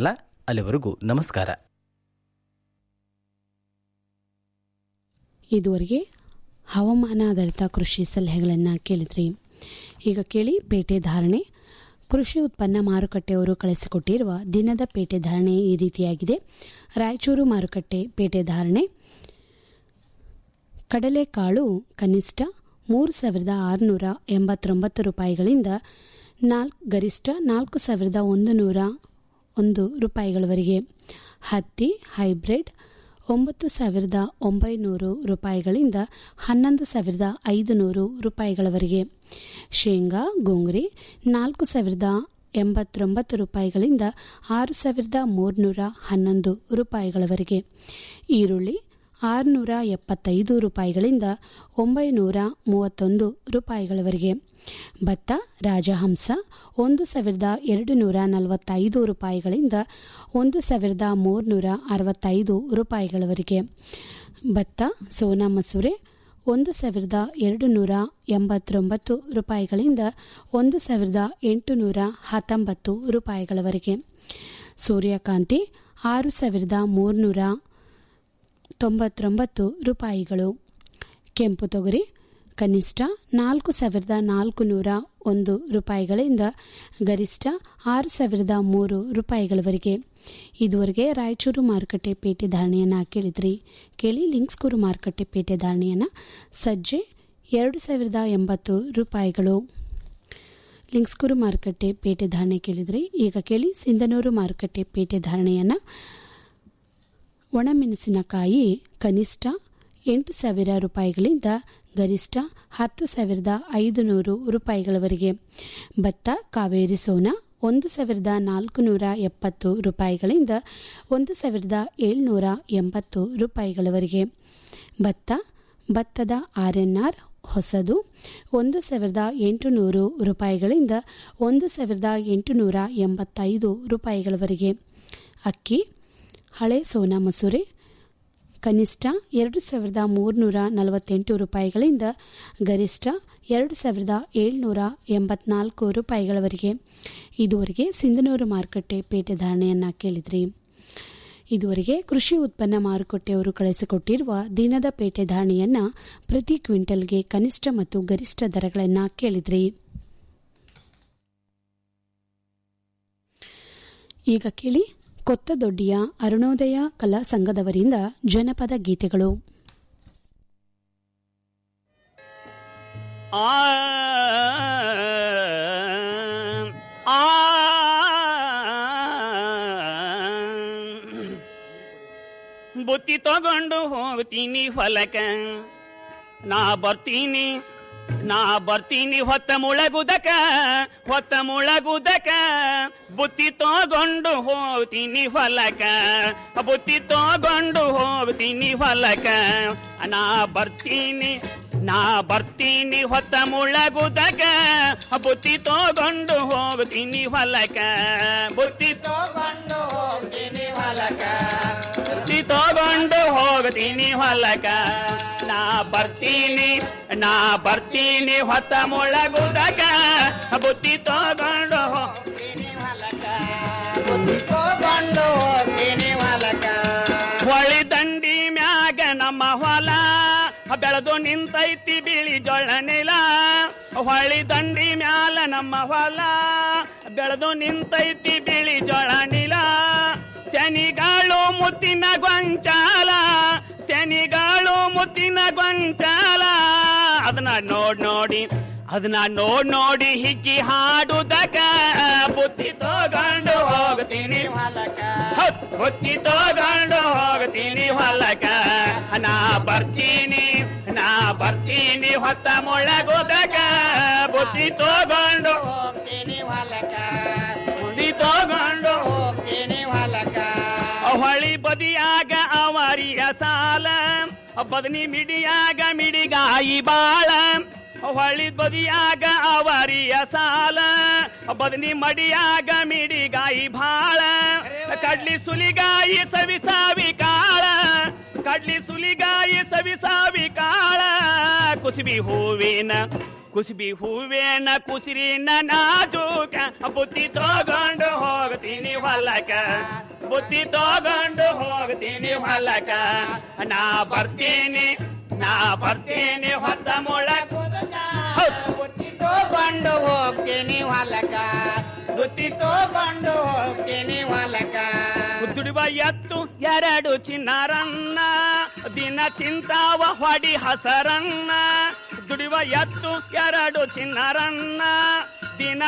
ಅಲ್ಲಿವರೆಗೂ ನಮಸ್ಕಾರ ಇದುವರೆಗೆ ಹವಾಮಾನ ಆಧಾರಿತ ಕೃಷಿ ಸಲಹೆಗಳನ್ನು ಕೇಳಿದ್ರಿ ಈಗ ಕೇಳಿ ಪೇಟೆ ಧಾರಣೆ ಕೃಷಿ ಉತ್ಪನ್ನ ಮಾರುಕಟ್ಟೆಯವರು ಕಳಿಸಿಕೊಟ್ಟಿರುವ ದಿನದ ಪೇಟೆ ಧಾರಣೆ ಈ ರೀತಿಯಾಗಿದೆ ರಾಯಚೂರು ಮಾರುಕಟ್ಟೆ ಪೇಟೆ ಧಾರಣೆ ಕಡಲೆಕಾಳು ಕನಿಷ್ಠ ಮೂರು ಸಾವಿರದ ಆರುನೂರ ಎಂಬತ್ತೊಂಬತ್ತು ರೂಪಾಯಿಗಳಿಂದ ನಾಲ್ಕು ಗರಿಷ್ಠ ನಾಲ್ಕು ಸಾವಿರದ ಒಂದು ನೂರ ಒಂದು ರೂಪಾಯಿಗಳವರೆಗೆ ಹತ್ತಿ ಹೈಬ್ರಿಡ್ ಒಂಬತ್ತು ಸಾವಿರದ ಒಂಬೈನೂರು ರೂಪಾಯಿಗಳಿಂದ ಹನ್ನೊಂದು ಸಾವಿರದ ಐದುನೂರು ರೂಪಾಯಿಗಳವರೆಗೆ ಶೇಂಗಾ ಗೋಂಗ್ರಿ ನಾಲ್ಕು ಸಾವಿರದ ಎಂಬತ್ತೊಂಬತ್ತು ರೂಪಾಯಿಗಳಿಂದ ಆರು ಸಾವಿರದ ಮೂರುನೂರ ಹನ್ನೊಂದು ರೂಪಾಯಿಗಳವರೆಗೆ ಈರುಳ್ಳಿ ಆರುನೂರ ಎಪ್ಪತ್ತೈದು ರೂಪಾಯಿಗಳಿಂದ ಒಂಬೈನೂರ ಮೂವತ್ತೊಂದು ರೂಪಾಯಿಗಳವರೆಗೆ ಭತ್ತ ರಾಜಹಂಸ ಒಂದು ಸಾವಿರದ ಎರಡು ನೂರ ನಲವತ್ತೈದು ರೂಪಾಯಿಗಳಿಂದ ಒಂದು ಸಾವಿರದ ಮೂರುನೂರ ಅರವತ್ತೈದು ರೂಪಾಯಿಗಳವರೆಗೆ ಭತ್ತ ಸೋನಾ ಮಸೂರೆ ಒಂದು ಸಾವಿರದ ಎರಡು ನೂರ ಎಂಬತ್ತೊಂಬತ್ತು ರೂಪಾಯಿಗಳಿಂದ ಒಂದು ಸಾವಿರದ ಎಂಟುನೂರ ಹತ್ತೊಂಬತ್ತು ರೂಪಾಯಿಗಳವರೆಗೆ ಸೂರ್ಯಕಾಂತಿ ಆರು ಸಾವಿರದ ಮೂರುನೂರ ತೊಂಬತ್ತೊಂಬತ್ತು ರೂಪಾಯಿಗಳು ಕೆಂಪು ತೊಗರಿ ಕನಿಷ್ಠ ನಾಲ್ಕು ಸಾವಿರದ ನಾಲ್ಕು ನೂರ ಒಂದು ರೂಪಾಯಿಗಳಿಂದ ಗರಿಷ್ಠ ಆರು ಸಾವಿರದ ಮೂರು ರೂಪಾಯಿಗಳವರೆಗೆ ಇದುವರೆಗೆ ರಾಯಚೂರು ಮಾರುಕಟ್ಟೆ ಪೇಟೆ ಧಾರಣೆಯನ್ನು ಕೇಳಿದ್ರಿ ಕೇಳಿ ಲಿಂಕ್ಸ್ಕೂರು ಮಾರುಕಟ್ಟೆ ಪೇಟೆ ಧಾರಣೆಯನ್ನು ಸಜ್ಜೆ ಎರಡು ಸಾವಿರದ ಎಂಬತ್ತು ರೂಪಾಯಿಗಳು ಲಿಂಕ್ಸ್ಕೂರು ಮಾರುಕಟ್ಟೆ ಪೇಟೆ ಧಾರಣೆ ಕೇಳಿದ್ರಿ ಈಗ ಕೇಳಿ ಸಿಂಧನೂರು ಮಾರುಕಟ್ಟೆ ಪೇಟೆ ಧಾರಣೆಯನ್ನು ಒಣಮೆಣಸಿನಕಾಯಿ ಕನಿಷ್ಠ ಎಂಟು ಸಾವಿರ ರೂಪಾಯಿಗಳಿಂದ ಗರಿಷ್ಠ ಹತ್ತು ಸಾವಿರದ ಐದುನೂರು ರೂಪಾಯಿಗಳವರೆಗೆ ಭತ್ತ ಕಾವೇರಿ ಸೋನಾ ಒಂದು ಸಾವಿರದ ನಾಲ್ಕು ನೂರ ಎಪ್ಪತ್ತು ರೂಪಾಯಿಗಳಿಂದ ಒಂದು ಸಾವಿರದ ಏಳ್ನೂರ ಎಂಬತ್ತು ರೂಪಾಯಿಗಳವರೆಗೆ ಭತ್ತ ಭತ್ತದ ಆರ್ ಎನ್ ಆರ್ ಹೊಸದು ಒಂದು ಸಾವಿರದ ಎಂಟುನೂರು ರೂಪಾಯಿಗಳಿಂದ ಒಂದು ಸಾವಿರದ ಎಂಟುನೂರ ಎಂಬತ್ತೈದು ರೂಪಾಯಿಗಳವರೆಗೆ ಅಕ್ಕಿ ಹಳೆ ಸೋನಾ ಮಸೂರೆ ಕನಿಷ್ಠ ಎರಡು ಸಾವಿರದ ಮೂರುನೂರ ನಲವತ್ತೆಂಟು ರೂಪಾಯಿಗಳಿಂದ ಗರಿಷ್ಠ ಎರಡು ಸಾವಿರದ ಏಳ್ನೂರ ಎಂಬತ್ನಾಲ್ಕು ರೂಪಾಯಿಗಳವರೆಗೆ ಇದುವರೆಗೆ ಸಿಂಧನೂರು ಮಾರುಕಟ್ಟೆ ಪೇಟೆ ಧಾರಣೆಯನ್ನು ಕೇಳಿದ್ರಿ ಇದುವರೆಗೆ ಕೃಷಿ ಉತ್ಪನ್ನ ಮಾರುಕಟ್ಟೆಯವರು ಕಳಿಸಿಕೊಟ್ಟಿರುವ ದಿನದ ಪೇಟೆ ಧಾರಣೆಯನ್ನು ಪ್ರತಿ ಕ್ವಿಂಟಲ್ಗೆ ಕನಿಷ್ಠ ಮತ್ತು ಗರಿಷ್ಠ ದರಗಳನ್ನು ಕೇಳಿದ್ರಿ ಈಗ ಕೇಳಿ ಕೊತ್ತದೊಡ್ಡಿಯ ಅರುಣೋದಯ ಕಲಾ ಸಂಘದವರಿಂದ ಜನಪದ ಗೀತೆಗಳು ಆ ಆ ಬುತ್ತಿ ತಗೊಂಡು ಹೋಗ್ತೀನಿ ಹೊಲಕ ನಾ ಬರ್ತೀನಿ ನಾ ಬರ್ತೀನಿ ಹೊತ್ತ ಮುಳಗುದಕ ಹೊತ್ತ ಮುಳಗುದಕ ಬುತ್ತಿ ತಗೊಂಡು ಹೋಗ್ತೀನಿ ಹೊಲಕ ಬುತ್ತಿ ತಗೊಂಡು ಹೋಗ್ತೀನಿ ಹೊಲಕ ನಾ ಬರ್ತೀನಿ ನಾ ಬರ್ತೀನಿ ಹೊತ್ತ ಮುಳಗುದಕ ಬುತ್ತಿ ತಗೊಂಡು ಹೋಗ್ತೀನಿ ಹೊಲಕ ಬುತ್ತಿ ತಗೊಂಡು ಹೋಗ್ತೀನಿ ಹೊಲಕ ಬುತ್ತಿ ತಗೊಂಡು ಹೋಗ್ತೀನಿ ಹೊಲಕ ನಾ ಬರ್ತೀನಿ ನಾ ಬರ್ತೀನಿ ಹೊತ್ತ ಮುಳಗುದಕ ಬುತ್ತಿ ತಗೊಂಡು ಹೋಗ್ತೀನಿ ಹೊಲಕ ಬುತ್ತಿ ತಗೊಂಡು ಹೋಗ್ತೀನಿ ಹೊಲಕ ಹೊಳಿ ದಂಡಿ ಮ್ಯಾಗ ನಮ್ಮ ಹೊಲ ಬೆಳೆದು ನಿಂತೈತಿ ಬಿಳಿ ಜೊಳ ನೆಲ ಹೊಳಿ ದಂಡಿ ಮ್ಯಾಲ ನಮ್ಮ ಹೊಲ ಬೆಳೆದು ನಿಂತೈತಿ ಬಿಳಿ ಜೊಳ ನಿಲ ತೆನಿಗಾಳು ಮುತ್ತಿನ ಗೊಂಚಾಲ ತೆನಿಗಾಳು ಮುತ್ತಿನ ಗೊಂಚಾಲ ಅದನ್ನ ನೋಡ್ ನೋಡಿ ಅದನ್ನ ನೋಡ್ ನೋಡಿ ಹಿಕ್ಕಿ ಹಾಡುದಕ ಬುತ್ತಿ ತಗೊಂಡು ಹೋಗ್ತೀನಿ ಹೊಲಕ ಹೌದ್, ಬುತ್ತಿ ತಗೊಂಡು ಹೋಗ್ತೀನಿ ಹೊಲಕ ನಾ ಬರ್ತೀನಿ ನಾ ಬರ್ತೀನಿ ಹೊತ್ತ ಮೊಳಗುದಕ ಬುತ್ತಿ ತಗೊಂಡು ಹೋಗ್ತೀನಿ ಹೊಲಕ ಬುತ್ತಿ ತಗೊಂಡು ಹೋಗ್ತೀನಿ ಹೊಲಕ ಹೊಳಿ ಬದಿಯಾಗ ಅವರಿಯ ಸಾಲ ಬದನಿ ಮಿಡಿಯಾಗ ಮಿಡಿಗಾಯಿ ಬಾಳ ಹೊಳಿ ಬದಿಯಾಗ ಅವರಿಯ ಸಾಲ ಬದನಿ ಮಡಿಯಾಗ ಮಿಡಿಗಾಯಿ ಭಾಳ ಕಡ್ಲಿ ಸುಲಿಗಾಯಿ ಸವಿಸಾವಿ ಕಾಳ ಕಡ್ಲಿ ಸುಲಿಗಾಯಿ ಸವಿಸಾವಿ ಕಾಳ ಕುಸುಬಿ ಹೂವಿನ ಕುಸುಬಿ ಹೂವೇನ ಕುಸಿರಿನ ನಾಜೂಕ ಬುದ್ಧಿ ತಗೊಂಡು ಹೋಗ್ತೀನಿ ಹೊಲಕ ಬುದ್ಧಿ ತಗೊಂಡು ಹೋಗ್ತೀನಿ ಹೊಲಕ ನಾ ಬರ್ತೀನಿ ನಾ ಬರ್ತೀನಿ ಹೊತ್ತ ಮೊಳಕ ಬುದ್ಧಿ ತಗೊಂಡು ಹೋಗ್ತೀನಿ ಹೊಲಕ ಬುದ್ಧಿ ತಗೊಂಡು ಹೋಗ್ತೀನಿ ಹೊಲಕ ದುಡಿವ ಎತ್ತು ಎರಡು ಚಿನ್ನರನ್ನ ದಿನ ತಿಂತಾವ ಹೊಡಿ ಹಸರನ್ನ ದುಡಿವ ಎತ್ತು ಎರಡು ಚಿನ್ನರನ್ನ ದಿನ